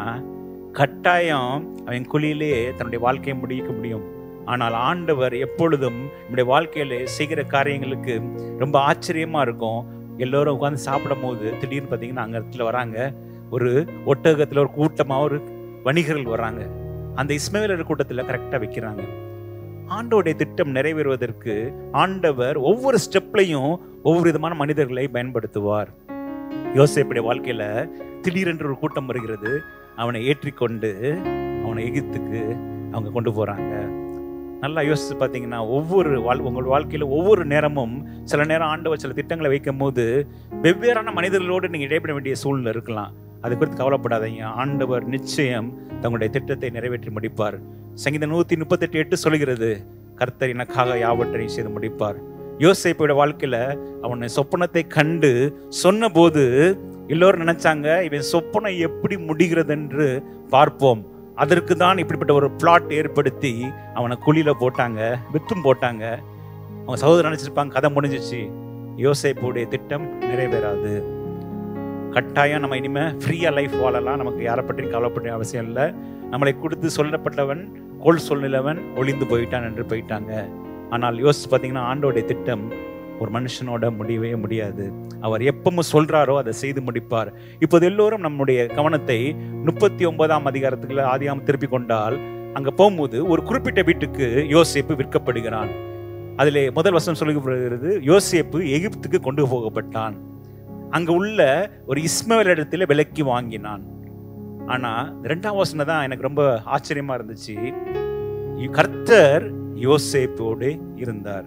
கட்டாயம் அவன் குழியிலே தன்னுடைய வாழ்க்கையை முடிக்க முடியும் ஆனால் ஆண்டவர் எப்பொழுதும் நம்முடைய வாழ்க்கையில செய்கிற காரியங்களுக்கு ரொம்ப ஆச்சரியமா இருக்கும் எல்லோரும் உட்காந்து சாப்பிடும் போது திடீர்னு பார்த்தீங்கன்னா அங்க இடத்துல வராங்க ஒரு ஒட்டகத்துல ஒரு கூட்டமா ஒரு வணிகர்கள் வராங்க அந்த இஸ்மவேலர் கூட்டத்துல கரெக்டா வைக்கிறாங்க ஆண்டோடைய திட்டம் நிறைவேறுவதற்கு ஆண்டவர் ஒவ்வொரு ஸ்டெப்லையும் ஒவ்வொரு விதமான மனிதர்களை பயன்படுத்துவார் யோசேப்புடைய வாழ்க்கையில திடீரென்று ஒரு கூட்டம் வருகிறது அவனை ஏற்றிக்கொண்டு அவனை எகிப்துக்கு அவங்க கொண்டு போறாங்க நல்லா யோசிச்சு பார்த்தீங்கன்னா ஒவ்வொரு வாழ் உங்கள் வாழ்க்கையில ஒவ்வொரு நேரமும் சில நேரம் ஆண்டவர் சில திட்டங்களை வைக்கும் போது வெவ்வேறான மனிதர்களோடு நீங்க இடைப்பட வேண்டிய சூழ்நிலை இருக்கலாம் அது குறித்து கவலைப்படாதீங்க ஆண்டவர் நிச்சயம் தங்களுடைய திட்டத்தை நிறைவேற்றி முடிப்பார் சங்கீதம் நூத்தி முப்பத்தெட்டு எட்டு சொல்கிறது கர்த்தர் எனக்காக யாவற்றையும் செய்து முடிப்பார் யோசேப்போட வாழ்க்கையில அவனை சொப்பனத்தை கண்டு சொன்னபோது எல்லோரும் நினைச்சாங்க இவன் சொப்பனம் எப்படி முடிகிறது என்று பார்ப்போம் அதற்கு தான் இப்படிப்பட்ட ஒரு பிளாட் ஏற்படுத்தி அவனை குழியில போட்டாங்க வித்தும் போட்டாங்க அவங்க சகோதரர் நினைச்சிருப்பாங்க கதை முடிஞ்சிச்சு யோசேப்புடைய திட்டம் நிறைவேறாது கட்டாயம் நம்ம இனிமே ஃப்ரீயா லைஃப் வாழலாம் நமக்கு யாரை பற்றியும் கவலைப்பட அவசியம் இல்லை நம்மளை கொடுத்து சொல்லப்பட்டவன் கோல் சொல்லிலவன் ஒளிந்து போயிட்டான் என்று போயிட்டாங்க ஆனால் யோசிச்சு பார்த்தீங்கன்னா ஆண்டோடைய திட்டம் ஒரு மனுஷனோட முடியவே முடியாது அவர் எப்பவும் சொல்றாரோ அதை செய்து முடிப்பார் இப்போது எல்லோரும் நம்முடைய கவனத்தை முப்பத்தி ஒன்பதாம் அதிகாரத்துக்குள்ள ஆதியாமம் திருப்பி கொண்டால் அங்க போகும்போது ஒரு குறிப்பிட்ட வீட்டுக்கு யோசேப்பு விற்கப்படுகிறான் அதிலே முதல் வசனம் சொல்லுகிறது யோசேப்பு எகிப்துக்கு கொண்டு போகப்பட்டான் அங்க உள்ள ஒரு இஸ்மவேல் இடத்துல விலைக்கு வாங்கினான் ஆனா இரண்டாம் வசனம் தான் எனக்கு ரொம்ப ஆச்சரியமா இருந்துச்சு கர்த்தர் யோசேப்போடு இருந்தார்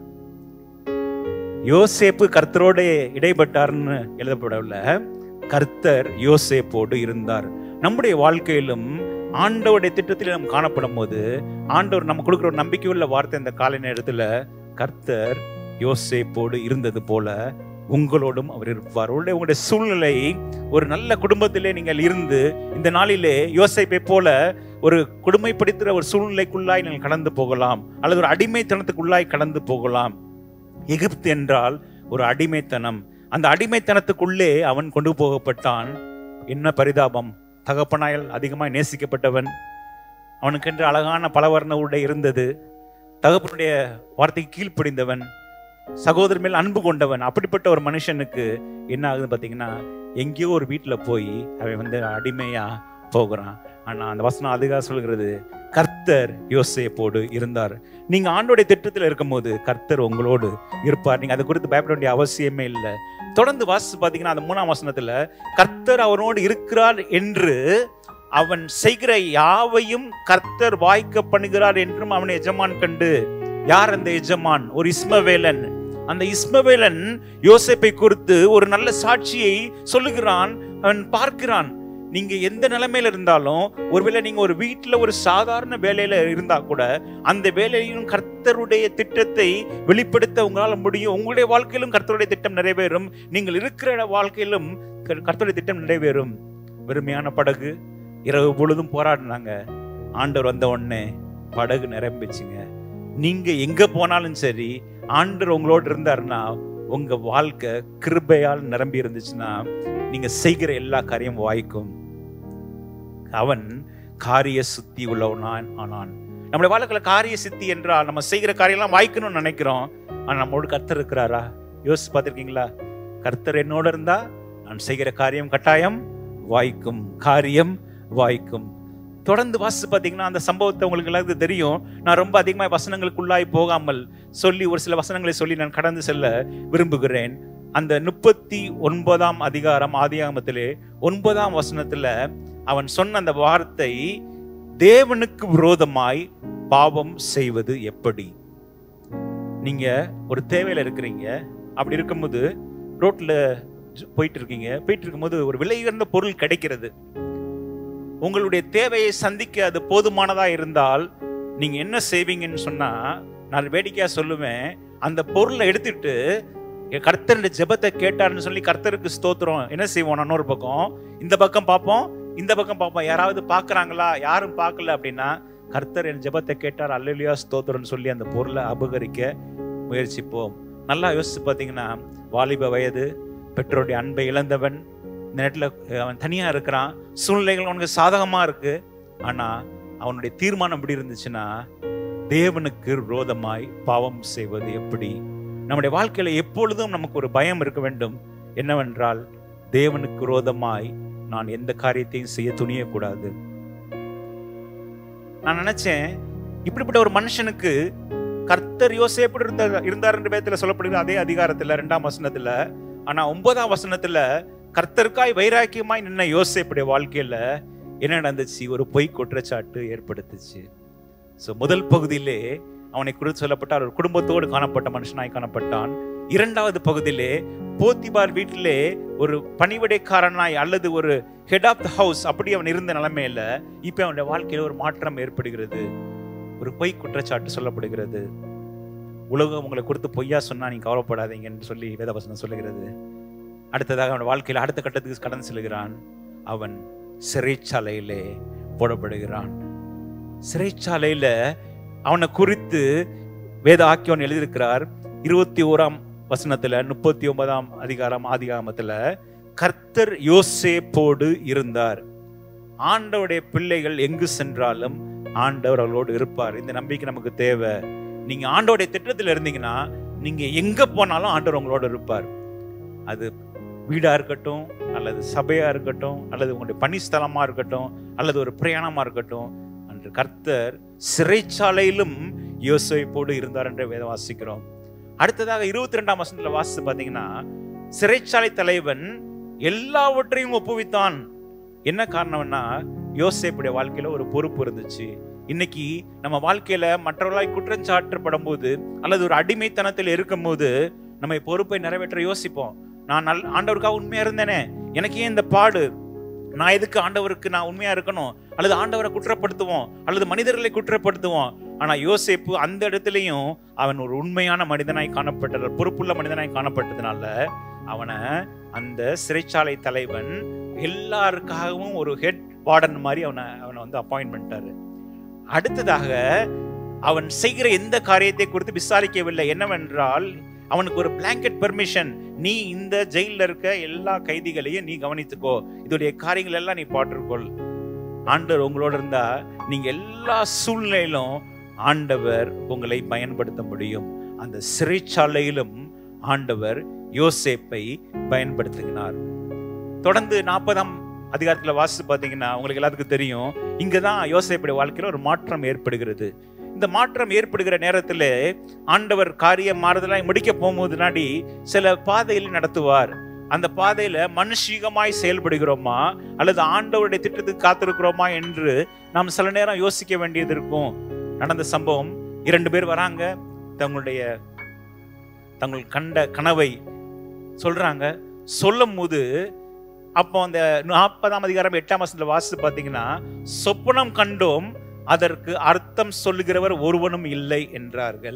யோசேப்பு கர்த்தரோட இடைப்பட்டார்னு எழுதப்படவில்லை கர்த்தர் யோசேப்போடு இருந்தார் நம்முடைய வாழ்க்கையிலும் ஆண்டவருடைய திட்டத்தில் நம்ம காணப்படும் போது ஆண்டவர் நம்ம கொடுக்குற ஒரு நம்பிக்கையுள்ள வார்த்தை இந்த காலை நேரத்துல கர்த்தர் யோசேப்போடு இருந்தது போல உங்களோடும் அவர் இருப்பார் உங்களுடைய உங்களுடைய சூழ்நிலை ஒரு நல்ல குடும்பத்திலே நீங்கள் இருந்து இந்த நாளிலே யோசேப்பை போல ஒரு கொடுமைப்படுத்துகிற ஒரு சூழ்நிலைக்குள்ளாய் நீங்கள் கடந்து போகலாம் அல்லது ஒரு அடிமைத்தனத்துக்குள்ளாய் கடந்து போகலாம் எகிப்து என்றால் ஒரு அடிமைத்தனம் அந்த அடிமைத்தனத்துக்குள்ளே அவன் கொண்டு போகப்பட்டான் என்ன பரிதாபம் தகப்பனாயால் அதிகமாய் நேசிக்கப்பட்டவன் அவனுக்கென்று அழகான பலவர்ண உடை இருந்தது தகப்பனுடைய வார்த்தைக்கு கீழ்ப்படிந்தவன் சகோதரர் மேல் அன்பு கொண்டவன் அப்படிப்பட்ட ஒரு மனுஷனுக்கு என்ன ஆகுதுன்னு பார்த்தீங்கன்னா எங்கேயோ ஒரு வீட்டில் போய் அவன் வந்து அடிமையா போகிறான் ஆனா அந்த வசனம் அதுக்காக சொல்கிறது கர்த்தர் யோசேப்போடு இருந்தார் நீங்க ஆண்டோடைய திட்டத்தில் இருக்கும்போது கர்த்தர் உங்களோடு இருப்பார் நீங்க அதை குறித்து பயப்பட வேண்டிய அவசியமே இல்லை தொடர்ந்து வாசிச்சு பார்த்தீங்கன்னா அந்த மூணாம் வசனத்துல கர்த்தர் அவனோடு இருக்கிறார் என்று அவன் செய்கிற யாவையும் கர்த்தர் வாய்க்க பண்ணுகிறார் என்றும் அவனை எஜமான் கண்டு யார் அந்த எஜமான் ஒரு இஸ்மவேலன் அந்த இஸ்மவேலன் யோசேப்பை குறித்து ஒரு நல்ல சாட்சியை சொல்லுகிறான் அவன் பார்க்கிறான் நீங்க எந்த நிலைமையில இருந்தாலும் ஒருவேளை நீங்க ஒரு வீட்டுல ஒரு சாதாரண வேலையில இருந்தா கூட அந்த வேலையிலும் கர்த்தருடைய திட்டத்தை வெளிப்படுத்த உங்களால முடியும் உங்களுடைய வாழ்க்கையிலும் கர்த்தருடைய திட்டம் நிறைவேறும் நீங்கள் இருக்கிற வாழ்க்கையிலும் கர்- கர்த்தருடைய திட்டம் நிறைவேறும் வெறுமையான படகு இரவு பொழுதும் போராடினாங்க ஆண்டவர் வந்த உடனே படகு நிரம்பிச்சுங்க நீங்க எங்க போனாலும் சரி ஆண்டவர் உங்களோட இருந்தாருன்னா உங்க வாழ்க்கை கிருபையால் நிரம்பி இருந்துச்சுன்னா நீங்க செய்கிற எல்லா காரியம் வாய்க்கும் அவன் காரிய சுத்தி உள்ளவனான் ஆனான் நம்முடைய வாழ்க்கையில காரிய சித்தி என்றால் நம்ம செய்கிற காரியம்லாம் வாய்க்கணும்னு நினைக்கிறோம் ஆனா நம்மோடு கர்த்தர் இருக்கிறாரா யோசிச்சு பார்த்திருக்கீங்களா கர்த்தர் என்னோட இருந்தா நான் செய்கிற காரியம் கட்டாயம் வாய்க்கும் காரியம் வாய்க்கும் தொடர்ந்து வாசிச்சு பார்த்தீங்கன்னா அந்த சம்பவத்தை உங்களுக்கு எல்லாருக்கும் தெரியும் நான் ரொம்ப அதிகமாக வசனங்களுக்குள்ளாய் போகாமல் சொல்லி ஒரு சில வசனங்களை சொல்லி நான் கடந்து செல்ல விரும்புகிறேன் அந்த முப்பத்தி ஒன்பதாம் அதிகாரம் ஆதியாகமத்திலே ஒன்பதாம் வசனத்துல அவன் சொன்ன அந்த வார்த்தை தேவனுக்கு விரோதமாய் பாவம் செய்வது எப்படி நீங்க ஒரு தேவையில இருக்கிறீங்க அப்படி இருக்கும்போது ரோட்ல ஜ- போயிட்டு இருக்கீங்க போயிட்டு இருக்கும்போது ஒரு விலை உயர்ந்த பொருள் கிடைக்கிறது உங்களுடைய தேவையை சந்திக்க அது போதுமானதா இருந்தால் நீங்க என்ன செய்வீங்கன்னு சொன்னா நான் வேடிக்கையா சொல்லுவேன் அந்த பொருளை எடுத்துட்டு என் கர்த்தருடைய ஜெபத்தை கேட்டாருன்னு சொல்லி கர்த்தருக்கு ஸ்தோத்திரம் என்ன செய்வோம் நான் இன்னொரு பக்கம் இந்த பக்கம் பார்ப்போம் இந்த பக்கம் பார்ப்போம் யாராவது பார்க்கறாங்களா யாரும் பார்க்கல அப்படின்னா கர்த்தர் என் ஜெபத்தை கேட்டார் அல்லலியா ஸ்தோத்திரம்னு சொல்லி அந்த பொருளை அபகரிக்க முயற்சிப்போம் நல்லா யோசிச்சு பார்த்தீங்கன்னா வாலிப வயது பெற்றோருடைய அன்பை இழந்தவன் இந்த நேரத்தில் அவன் தனியா இருக்கிறான் சூழ்நிலைகள் அவனுக்கு சாதகமா இருக்கு ஆனா அவனுடைய தீர்மானம் எப்படி இருந்துச்சுன்னா தேவனுக்கு விரோதமாய் பாவம் செய்வது எப்படி நம்முடைய வாழ்க்கையில எப்பொழுதும் நமக்கு ஒரு பயம் இருக்க வேண்டும் என்னவென்றால் தேவனுக்கு விரோதமாய் நான் எந்த காரியத்தையும் செய்ய துணியக்கூடாது நான் நினைச்சேன் இப்படிப்பட்ட ஒரு மனுஷனுக்கு கர்த்தர் யோசேப்பு இருந்த இருந்தார் என்ற வேதத்துல சொல்லப்படுகிறது அதே அதிகாரத்துல ரெண்டாம் வசனத்துல ஆனா ஒன்பதாம் வசனத்துல கர்த்தருக்காய் வைராக்கியமாய் நின்ன யோசேப்புடைய வாழ்க்கையில என்ன நடந்துச்சு ஒரு பொய் குற்றச்சாட்டு ஏற்படுத்துச்சு ஸோ முதல் பகுதியிலே அவனை குறித்து சொல்லப்பட்டார் ஒரு குடும்பத்தோடு காணப்பட்ட மனுஷனாய் காணப்பட்டான் இரண்டாவது பகுதியிலே போத்திபார் வீட்டிலே ஒரு பணிவிடைக்காரனாய் அல்லது ஒரு ஹெட் ஆஃப் த ஹவுஸ் அப்படி அவன் இருந்த நிலைமையில இப்ப அவனுடைய வாழ்க்கையில ஒரு மாற்றம் ஏற்படுகிறது ஒரு பொய் குற்றச்சாட்டு சொல்லப்படுகிறது உலகம் உங்களை குறித்து பொய்யா சொன்னா நீங்க கவலைப்படாதீங்கன்னு சொல்லி வேதவசனம் சொல்லுகிறது அடுத்ததாக அவன் வாழ்க்கையில அடுத்த கட்டத்துக்கு கடந்து செல்கிறான் அவன் சிறைச்சாலையிலே போடப்படுகிறான் சிறைச்சாலையில அவனை குறித்து வேத ஆக்கியோன் எழுதியிருக்கிறார் இருபத்தி ஓராம் வசனத்துல முப்பத்தி ஒன்பதாம் அதிகாரம் ஆதிகாமத்துல கர்த்தர் யோசேப்போடு இருந்தார் ஆண்டவருடைய பிள்ளைகள் எங்கு சென்றாலும் ஆண்டவர் அவர்களோடு இருப்பார் இந்த நம்பிக்கை நமக்கு தேவை நீங்க ஆண்டவருடைய திட்டத்தில் இருந்தீங்கன்னா நீங்க எங்க போனாலும் ஆண்டவர் உங்களோட இருப்பார் அது வீடா இருக்கட்டும் அல்லது சபையா இருக்கட்டும் அல்லது உங்களுடைய பணிஸ்தலமா இருக்கட்டும் அல்லது ஒரு பிரயாணமா இருக்கட்டும் அன்று கர்த்தர் சிறைச்சாலையிலும் யோசேப்போடு இருந்தார் என்று வேதம் வாசிக்கிறோம் அடுத்ததாக இருபத்தி ரெண்டாம் வசனத்துல வாசித்து பாத்தீங்கன்னா சிறைச்சாலை தலைவன் எல்லாவற்றையும் ஒப்புவித்தான் என்ன காரணம்னா யோசேப்புடைய வாழ்க்கையில ஒரு பொறுப்பு இருந்துச்சு இன்னைக்கு நம்ம வாழ்க்கையில மற்றவர்களாய் குற்றம் சாட்டப்படும் போது அல்லது ஒரு அடிமைத்தனத்தில் இருக்கும்போது நம்ம பொறுப்பை நிறைவேற்ற யோசிப்போம் நான் நல் ஆண்டவருக்காக உண்மையா இருந்தேனே எனக்கு ஏன் இந்த பாடு நான் எதுக்கு ஆண்டவருக்கு நான் உண்மையா இருக்கணும் அல்லது ஆண்டவரை குற்றப்படுத்துவோம் அல்லது மனிதர்களை குற்றப்படுத்துவோம் ஆனா யோசேப்பு அந்த இடத்துலயும் அவன் ஒரு உண்மையான மனிதனாய் காணப்பட்ட பொறுப்புள்ள மனிதனாய் காணப்பட்டதுனால அவனை அந்த சிறைச்சாலை தலைவன் எல்லாருக்காகவும் ஒரு ஹெட் வார்டன் மாதிரி அவனை அவனை வந்து அப்பாயின்ட் பண்ணிட்டாரு அடுத்ததாக அவன் செய்கிற எந்த காரியத்தை குறித்து விசாரிக்கவில்லை என்னவென்றால் அவனுக்கு ஒரு பிளாங்கெட் பெர்மிஷன் நீ இந்த ஜெயில இருக்க எல்லா கைதிகளையும் நீ கவனித்துக்கோ இதோடைய காரியங்கள் எல்லாம் நீ பாற்றுக்கொள் ஆண்டவர் உங்களோட இருந்தா நீங்க எல்லா சூழ்நிலையிலும் ஆண்டவர் உங்களை பயன்படுத்த முடியும் அந்த சிறைச்சாலையிலும் ஆண்டவர் யோசேப்பை பயன்படுத்துகிறார் தொடர்ந்து நாற்பதாம் அதிகாரத்துல வாசித்து பார்த்தீங்கன்னா உங்களுக்கு எல்லாத்துக்கும் தெரியும் இங்கதான் யோசேப்புடைய வாழ்க்கையில ஒரு மாற்றம் ஏற்படுகிறது இந்த மாற்றம் ஏற்படுகிற நேரத்தில் ஆண்டவர் காரியம் மாறுதலாய் முடிக்க போகும்போது நாடி சில பாதையில் நடத்துவார் அந்த பாதையில மனுஷீகமாய் செயல்படுகிறோமா அல்லது ஆண்டவருடைய திட்டத்துக்கு காத்திருக்கிறோமா என்று நாம் சில நேரம் யோசிக்க வேண்டியது இருக்கும் நடந்த சம்பவம் இரண்டு பேர் வராங்க தங்களுடைய தங்கள் கண்ட கனவை சொல்றாங்க சொல்லும் போது அப்போ அந்த நாற்பதாம் அதிகாரம் எட்டாம் வசனத்துல வாசித்து பார்த்தீங்கன்னா சொப்பனம் கண்டோம் அதற்கு அர்த்தம் சொல்லுகிறவர் ஒருவனும் இல்லை என்றார்கள்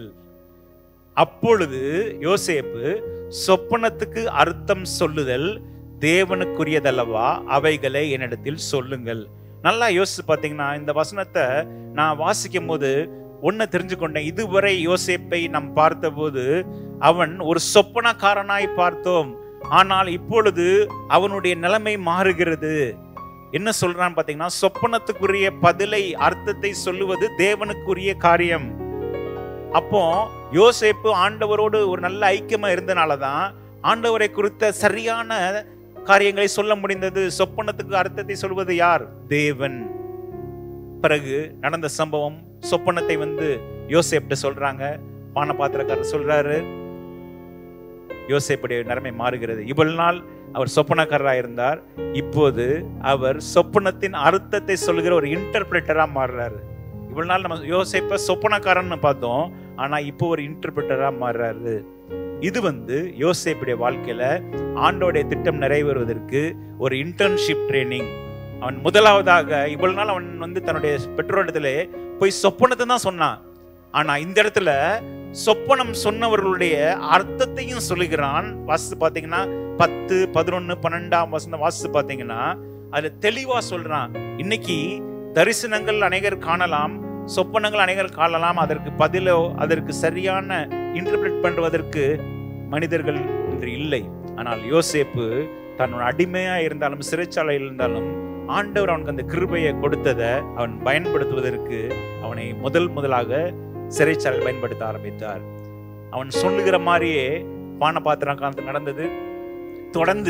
அப்பொழுது யோசேப்பு சொப்பனத்துக்கு அர்த்தம் சொல்லுதல் தேவனுக்குரியதல்லவா அவைகளை என்னிடத்தில் சொல்லுங்கள் நல்லா யோசிச்சு பார்த்தீங்கன்னா இந்த வசனத்தை நான் வாசிக்கும் போது ஒன்ன தெரிஞ்சுக்கொண்டேன் இதுவரை யோசேப்பை நாம் பார்த்தபோது அவன் ஒரு சொப்பனக்காரனாய் பார்த்தோம் ஆனால் இப்பொழுது அவனுடைய நிலைமை மாறுகிறது என்ன சொல்றான் பாத்தீங்கன்னா சொப்பனத்துக்குரிய பதிலை அர்த்தத்தை சொல்லுவது தேவனுக்குரிய காரியம் அப்போ யோசேப்பு ஆண்டவரோடு ஒரு நல்ல ஐக்கியமா இருந்தனாலதான் ஆண்டவரை குறித்த சரியான காரியங்களை சொல்ல முடிந்தது சொப்பனத்துக்கு அர்த்தத்தை சொல்வது யார் தேவன் பிறகு நடந்த சம்பவம் சொப்பனத்தை வந்து யோசேப்ட சொல்றாங்க பான பாத்திரக்காரர் சொல்றாரு யோசேப்புடைய நிலைமை மாறுகிறது இவ்வளவு நாள் அவர் சொப்பனக்காரராக இருந்தார் இப்போது அவர் சொப்பனத்தின் அர்த்தத்தை சொல்லுகிற ஒரு இன்டர்பிரேட்டரா மாறுறாரு இவ்வளவு நாள் நம்ம யோசிப்ப சொப்பனக்காரன்னு பார்த்தோம் ஆனா இப்போ ஒரு இன்டர்பிரேட்டரா மாறுறாரு இது வந்து யோசேப்புடைய வாழ்க்கையில ஆண்டோடைய திட்டம் நிறைவேறுவதற்கு ஒரு இன்டர்ன்ஷிப் ட்ரைனிங் அவன் முதலாவதாக இவ்வளவு நாள் அவன் வந்து தன்னுடைய பெற்றோரிடத்துல போய் சொப்பனத்தை தான் சொன்னான் ஆனா இந்த இடத்துல சொப்பனம் சொன்னவர்களுடைய அர்த்தத்தையும் சொல்லுகிறான் வாசித்து பார்த்தீங்கன்னா பத்து பதினொன்னு பன்னெண்டாம் வசனம் வாசித்து பார்த்தீங்கன்னா அதுல தெளிவா சொல்றான் இன்னைக்கு தரிசனங்கள் அநேகர் காணலாம் சொப்பனங்கள் அநேகர் காணலாம் அதற்கு பதிலோ அதற்கு சரியான இன்டர்பிரட் பண்ணுவதற்கு மனிதர்கள் இன்று இல்லை ஆனால் யோசேப்பு தன்னோட அடிமையா இருந்தாலும் சிறைச்சாலையில் இருந்தாலும் ஆண்டவர் அவனுக்கு அந்த கிருபையை கொடுத்ததை அவன் பயன்படுத்துவதற்கு அவனை முதல் முதலாக சிறைச்சாலையில் பயன்படுத்த ஆரம்பித்தார் அவன் சொல்லுகிற மாதிரியே பான பாத்திரம் காலத்து நடந்தது தொடர்ந்து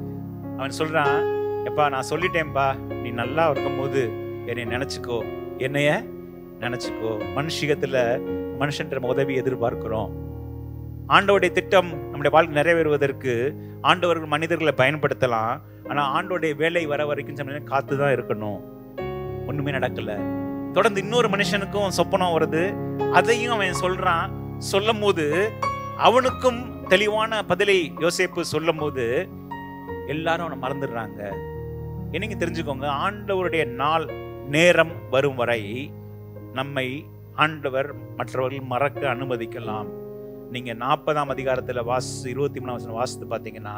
அவன் சொல்றான் எப்பா நான் சொல்லிட்டேன்பா நீ நல்லா இருக்கும்போது என்னை நினைச்சுக்கோ என்னைய நினைச்சுக்கோ மனுஷிகத்துல மனுஷன்ற உதவி எதிர்பார்க்கிறோம் ஆண்டோடைய திட்டம் நம்முடைய வாழ்க்கை நிறைவேறுவதற்கு ஆண்டவர்கள் மனிதர்களை பயன்படுத்தலாம் ஆனா ஆண்டோடைய வேலை வர வரைக்கும் சில நேரம் காத்து தான் இருக்கணும் ஒண்ணுமே நடக்கல தொடர்ந்து இன்னொரு மனுஷனுக்கும் சொப்பனம் வருது அதையும் அவன் சொல்றான் சொல்லும் போது அவனுக்கும் தெளிவான பதிலை யோசேப்பு சொல்லும் போது எல்லாரும் அவனை மறந்துடுறாங்க என்னைக்கு தெரிஞ்சுக்கோங்க ஆண்டவருடைய நாள் நேரம் வரும் வரை நம்மை ஆண்டவர் மற்றவர்கள் மறக்க அனுமதிக்கலாம் நீங்க நாற்பதாம் அதிகாரத்துல வாசி இருபத்தி மூணாம் வசனம் வாசித்து பார்த்தீங்கன்னா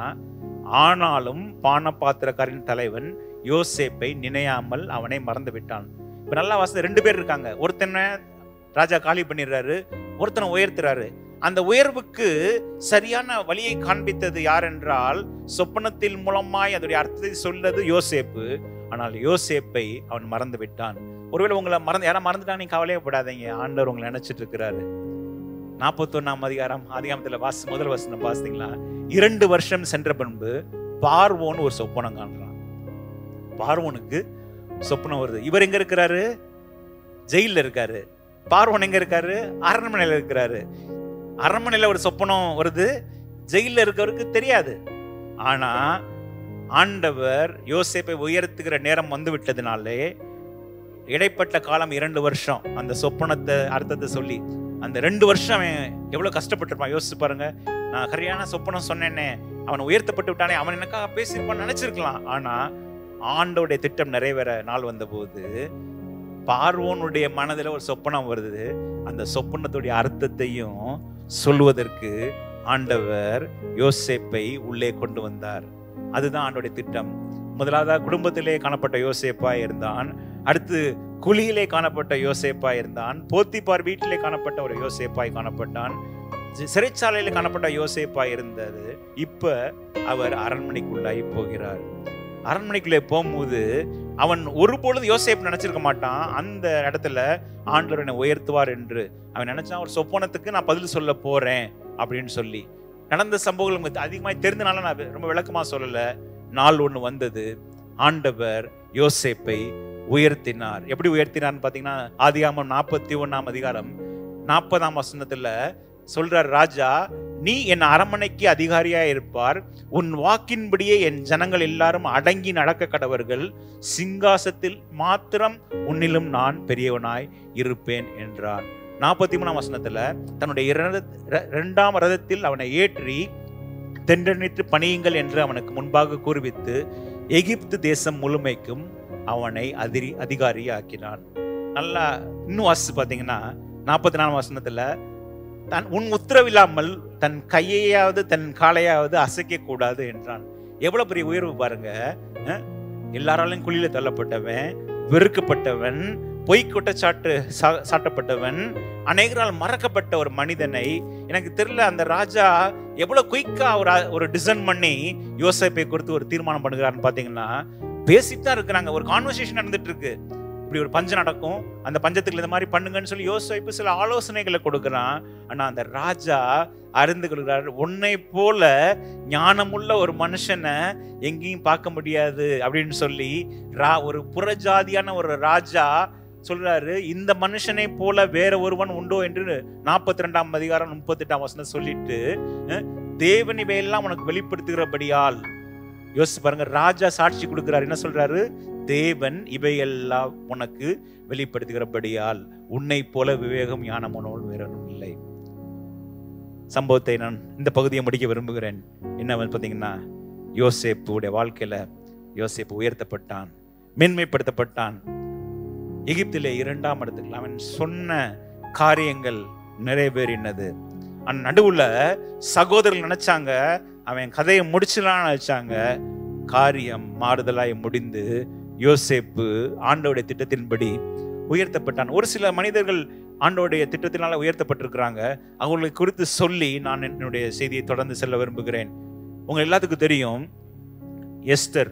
ஆனாலும் பானபாத்திரக்காரின் தலைவன் யோசேப்பை நினையாமல் அவனை மறந்து விட்டான் இப்ப நல்லா வாசி ரெண்டு பேர் இருக்காங்க ஒருத்தனை ராஜா காலி பண்ணிடுறாரு ஒருத்தனை உயர்த்துறாரு அந்த உயர்வுக்கு சரியான வழியை காண்பித்தது யார் என்றால் சொப்பனத்தில் மூலமாய் அதோடைய அர்த்தத்தை சொல்லது யோசேப்பு ஆனால் யோசேப்பை அவன் மறந்து விட்டான் ஒருவேளை உங்களை மறந்து யாரும் மறந்துட்டா நீங்க கவலையப்படாதீங்க ஆண்டவர் உங்களை நினைச்சிட்டு இருக்கிறாரு நாற்பத்தொன்னாம் அதிகாரம் அதிகாரத்துல வாசி முதல் வசனம் வாசித்தீங்களா இரண்டு வருஷம் சென்ற பின்பு பார்வோன் ஒரு சொப்பனம் காண்றான் பார்வோனுக்கு சொப்பனம் வருது இவர் எங்க இருக்கிறாரு ஜெயில இருக்காரு பார்வோன் எங்க இருக்காரு அரண்மனையில இருக்கிறாரு அரண்மனையில ஒரு சொப்பனம் வருது ஜெயில இருக்கவருக்கு தெரியாது ஆனா ஆண்டவர் யோசேப்பை உயர்த்துகிற நேரம் வந்து விட்டதுனாலே இடைப்பட்ட காலம் இரண்டு வருஷம் அந்த சொப்பனத்தை அர்த்தத்தை சொல்லி அந்த ரெண்டு வருஷம் அவன் எவ்வளவு கஷ்டப்பட்டிருப்பான் யோசிச்சு பாருங்க நான் சரியான சொப்பனம் சொன்னேனே அவன் உயர்த்தப்பட்டு விட்டானே அவன் எனக்காக பேசியிருப்பான்னு நினைச்சிருக்கலாம் ஆனா ஆண்டோடைய திட்டம் நிறைவேற நாள் வந்தபோது பார்வோனுடைய மனதில் ஒரு சொப்பனம் வருது அந்த சொப்பனத்துடைய அர்த்தத்தையும் சொல்வதற்கு ஆண்டவர் யோசேப்பை உள்ளே கொண்டு வந்தார் அதுதான் ஆண்டோடைய திட்டம் முதலாவதா குடும்பத்திலே காணப்பட்ட யோசேப்பா இருந்தான் அடுத்து குழியிலே காணப்பட்ட யோசேப்பா இருந்தான் போத்திப்பார் வீட்டிலே காணப்பட்ட ஒரு யோசேப்பாய் காணப்பட்டான் சி- சிறைச்சாலையில காணப்பட்ட யோசேப்பா இருந்தது இப்ப அவர் அரண்மனைக்குள்ளாய் போகிறார் அரண்மனைக்குள்ளே போகும்போது அவன் ஒரு பொழுது யோசேப் நினைச்சிருக்க மாட்டான் அந்த இடத்துல ஆண்டவர் என்னை உயர்த்துவார் என்று அவன் நினைச்சான் ஒரு சொப்பனத்துக்கு நான் பதில் சொல்ல போறேன் அப்படின்னு சொல்லி நடந்த சம்பவங்கள் உங்களுக்கு அதிகமாக தெரிந்தனால நான் ரொம்ப விளக்கமா சொல்லல நாள் ஒன்று வந்தது ஆண்டவர் யோசேப்பை உயர்த்தினார் எப்படி உயர்த்தினார்னு பார்த்தீங்கன்னா ஆதியாமம் நாற்பத்தி ஒண்ணாம் அதிகாரம் நாற்பதாம் வசனத்துல சொல்றார் ராஜா நீ என் அரண்மனைக்கு அதிகாரியா இருப்பார் உன் வாக்கின்படியே என் ஜனங்கள் எல்லாரும் அடங்கி நடக்க கடவர்கள் சிங்காசத்தில் மாத்திரம் உன்னிலும் நான் பெரியவனாய் இருப்பேன் என்றான் நாற்பத்தி மூணாம் வசனத்துல தன்னுடைய இரண்டு- ர- இரண்டாம் ரதத்தில் அவனை ஏற்றி தென்றனிட்டு பணியுங்கள் என்று அவனுக்கு முன்பாக கூறுவித்து எகிப்து தேசம் முழுமைக்கும் அவனை அதிரி அதிகாரியாக்கினான் நல்லா இன்னும் வாசிச்சு பார்த்தீங்கன்னா நாற்பத்தி நாலாம் வசனத்துல தன் உன் உத்தரவில்லாமல் தன் கையையாவது தன் காலையாவது அசைக்க கூடாது என்றான் எவ்வளவு பெரிய உயர்வு பாருங்க அஹ்? எல்லாராலையும் குழியில தள்ளப்பட்டவன் வெறுக்கப்பட்டவன் பொய் குற்றச்சாட்டு சா- சாட்டப்பட்டவன் அநேகரால் மறக்கப்பட்ட ஒரு மனிதனை எனக்கு தெரியல அந்த ராஜா எவ்வளவு குயிக்கா ஒரு ஆ- ஒரு டிசைன் பண்ணி யோசேப்பை குறித்து ஒரு தீர்மானம் பண்ணுகிறாருன்னு பாத்தீங்கன்னா பேசிட்டு தான் இருக்கிறாங்க ஒரு கான்வர்சேஷன் நடந்துட்டு இருக்கு இப்படி ஒரு பஞ்சம் நடக்கும் அந்த பஞ்சத்துக்கு இந்த மாதிரி பண்ணுங்கன்னு சொல்லி யோசிப்பு சில ஆலோசனைகளை கொடுக்குறான் ஆனா அந்த ராஜா அறிந்து கொள்கிறார் உன்னை போல ஞானமுள்ள ஒரு மனுஷனை எங்கேயும் பார்க்க முடியாது அப்படின்னு சொல்லி ரா ஒரு புறஜாதியான ஒரு ராஜா சொல்றாரு இந்த மனுஷனை போல வேற ஒருவன் உண்டோ என்று நாற்பத்தி ரெண்டாம் அதிகாரம் முப்பத்தி எட்டாம் வசனம் சொல்லிட்டு அஹ், தேவன் இவையெல்லாம் உனக்கு வெளிப்படுத்துகிறபடியால் யோசிச்சு பாருங்க ராஜா சாட்சி கொடுக்கிறார் என்ன சொல்றாரு தேவன் இவையெல்லாம் உனக்கு வெளிப்படுத்துகிறபடியால் உன்னை போல விவேகம் ஞானமனோல் வேறொன்றும் இல்லை சம்பவத்தை நான் இந்த பகுதியை முடிக்க விரும்புகிறேன் என்ன பார்த்தீங்கன்னா யோசேப்புடைய வாழ்க்கையில யோசேப்பு உயர்த்தப்பட்டான் மேன்மைப்படுத்தப்பட்டான் எகிப்திலே இரண்டாம் இடத்துக்கு அவன் சொன்ன காரியங்கள் நிறைவேறினது அந்த நடுவுல சகோதரர்கள் நினைச்சாங்க அவன் கதையை முடிச்சிடலாம்னு நினைச்சாங்க காரியம் மாறுதலாய் முடிந்து யோசேப்பு ஆண்டோடைய திட்டத்தின்படி உயர்த்தப்பட்டான் ஒரு சில மனிதர்கள் ஆண்டோடைய திட்டத்தினால உயர்த்தப்பட்டிருக்கிறாங்க அவங்களை குறித்து சொல்லி நான் என்னுடைய செய்தியை தொடர்ந்து செல்ல விரும்புகிறேன் உங்க எல்லாத்துக்கும் தெரியும் எஸ்தர்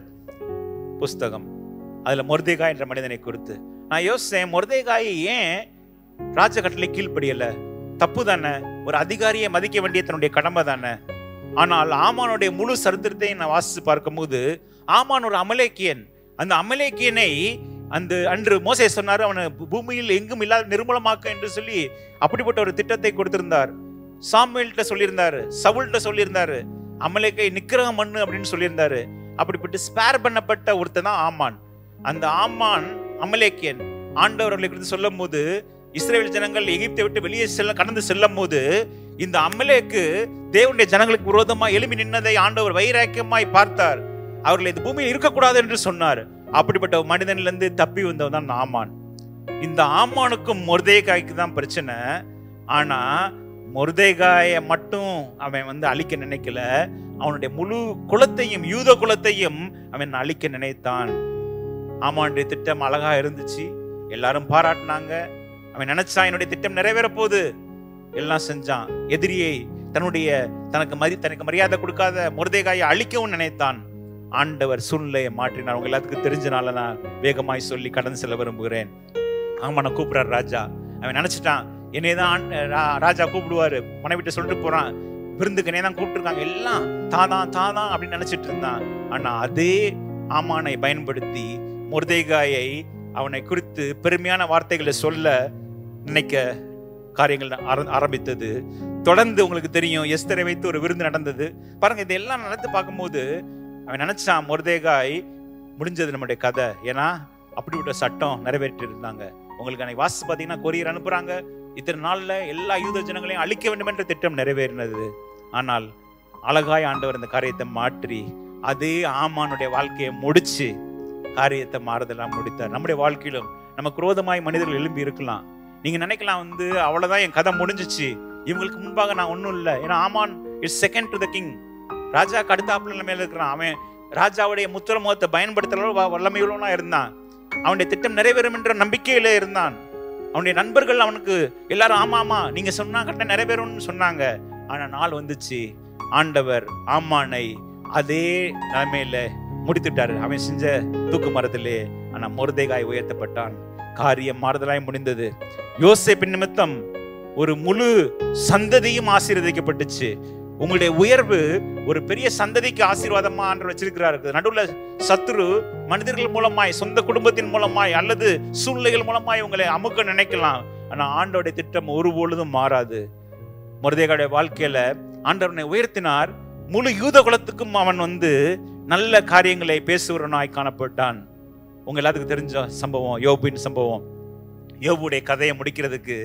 புஸ்தகம் அதுல மொர்தேகாய் என்ற மனிதனை குறித்து நான் யோசிச்சேன் மொர்தேகாய் ஏன் ராஜ கட்டளை கீழ்ப்படியல தப்பு தானே ஒரு அதிகாரியை மதிக்க வேண்டிய தன்னுடைய கடமை தானே ஆனால் ஆமானுடைய முழு சரித்திரத்தையும் நான் வாசித்து பார்க்கும்போது ஆமான் ஒரு அமலேக்கியன் அந்த அமலேக்கியனை அந்த அன்று மோசே சொன்னார் அவனை பூ- பூமியில் எங்கும் இல்லாத நிர்மூலமாக்க என்று சொல்லி அப்படிப்பட்ட ஒரு திட்டத்தை கொடுத்திருந்தார் சாமுவேல்கிட்ட சொல்லியிருந்தாரு சவுல்கிட்ட சொல்லியிருந்தாரு அமலேக்கை நிக்கிரகம் மண்ணு அப்படின்னு சொல்லியிருந்தாரு அப்படிப்பட்டு ஸ்பேர் பண்ணப்பட்ட ஒருத்தன் தான் ஆமான் அந்த ஆமான் அமலேக்கியன் ஆண்டவர்களை குறித்து சொல்லும் போது இஸ்ரேல் ஜனங்கள் எகிப்தை விட்டு வெளியே செல்ல கடந்து செல்லும் போது இந்த அமலேக்கு தேவனுடைய ஜனங்களுக்கு விரோதமா எழுப்பி நின்னதை ஆண்டவர் வைராக்கியமாய் பார்த்தார் அவர்கள் இந்த பூமியில் இருக்கக்கூடாது என்று சொன்னார் அப்படிப்பட்ட ஒரு மனிதனிலிருந்து தப்பி வந்தவன் தான் ஆமான் இந்த ஆமானுக்கும் மொர்தேகாய்க்கு தான் பிரச்சனை ஆனா மொர்தேகாயை மட்டும் அவன் வந்து அழிக்க நினைக்கல அவனுடைய முழு குலத்தையும் யூத குலத்தையும் அவன் அழிக்க நினைத்தான் ஆமானுடைய திட்டம் அழகா இருந்துச்சு எல்லாரும் பாராட்டினாங்க அவன் நினைச்சான் என்னுடைய திட்டம் நிறைவேற போகுது எல்லாம் செஞ்சான் எதிரியை தன்னுடைய தனக்கு மரி தனக்கு மரியாதை கொடுக்காத முருதேகாயை அழிக்கவும் நினைத்தான் ஆண்டவர் சூழ்நிலையை மாற்றினார் உங்க எல்லாத்துக்கும் தெரிஞ்சனால நான் வேகமாய் சொல்லி கடந்து செல்ல விரும்புகிறேன் ஆமா நான் கூப்பிடுறாரு ராஜா அவன் நினைச்சிட்டான் என்னைய தான் ஆண்- ரா- ராஜா கூப்பிடுவாரு மனைவிட்ட சொல்லிட்டு போறான் விருந்துக்கு என்னைய தான் கூப்பிட்டுருக்காங்க எல்லாம் தாதான் தாதான் அப்படின்னு நினைச்சிட்டு இருந்தான் ஆனா அதே ஆமானை பயன்படுத்தி முருதேகாயை அவனை குறித்து பெருமையான வார்த்தைகளை சொல்ல நினைக்க காரியங்கள் ஆர- ஆரம்பித்தது தொடர்ந்து உங்களுக்கு தெரியும் எஸ்தரை வைத்து ஒரு விருந்து நடந்தது பாருங்க இதெல்லாம் நடந்து பார்க்கும்போது அவன் நினைச்சான் முருதேகாய் முடிஞ்சது நம்முடைய கதை ஏன்னா அப்படிப்பட்ட சட்டம் நிறைவேற்றி இருந்தாங்க உங்களுக்கு அன்னைக்கு வாசிச்சு பார்த்தீங்கன்னா கொரியர் அனுப்புறாங்க இத்தனை நாள்ல எல்லா யூத ஜனங்களையும் அழிக்க வேண்டும் என்ற திட்டம் நிறைவேறினது ஆனால் அழகாய் ஆண்டவர் இந்த காரியத்தை மாற்றி அதே ஆமானுடைய வாழ்க்கையை முடிச்சு காரியத்தை மாறுதலாம் முடித்தார் நம்முடைய வாழ்க்கையிலும் நம்ம குரோதமாய் மனிதர்கள் எழும்பி இருக்கலாம் நீங்க நினைக்கலாம் வந்து அவ்வளவுதான் என் கதை முடிஞ்சிச்சு இவங்களுக்கு முன்பாக நான் ஒன்றும் இல்லை ஏன்னா ஆமான் it's second to the king ராஜாக்கு அடுத்தாப்புல மேல இருக்கிறான் அவன் ராஜாவுடைய முத்திர முகத்தை பயன்படுத்துற வல்லமையுள்ளவனா இருந்தான் அவனுடைய திட்டம் நிறைவேறும் என்ற நம்பிக்கையில இருந்தான் அவனுடைய நண்பர்கள் அவனுக்கு எல்லாரும் ஆமா ஆமா நீங்க சொன்னா கரெக்டா நிறைவேறும்னு சொன்னாங்க ஆனா நாள் வந்துச்சு ஆண்டவர் ஆமானை அதே நிலைமையில முடித்துட்டாரு அவன் செஞ்ச தூக்கு மரத்திலே ஆனா முருதைகாய் உயர்த்தப்பட்டான் காரியம் மாறுதலாய் முடிந்தது யோசேப்பின் நிமித்தம் ஒரு முழு சந்ததியும் ஆசீர்வதிக்கப்பட்டுச்சு உங்களுடைய உயர்வு ஒரு பெரிய சந்ததிக்கு ஆசீர்வாதமா என்று வச்சிருக்கிறாரு நடுவுல சத்துரு மனிதர்கள் மூலமாய் சொந்த குடும்பத்தின் மூலமாய் அல்லது சூழ்நிலைகள் மூலமாய் உங்களை அமுக்க நினைக்கலாம் ஆனா ஆண்டோடைய திட்டம் ஒருபொழுதும் மாறாது முருதேகாவுடைய வாழ்க்கையில ஆண்டவனை உயர்த்தினார் முழு யூத குலத்துக்கும் அவன் வந்து நல்ல காரியங்களை பேசுகிறவனாய் காணப்பட்டான் உங்க எல்லாத்துக்கும் தெரிஞ்ச சம்பவம் யோபின் சம்பவம் யோபுடைய கதையை முடிக்கிறதுக்கு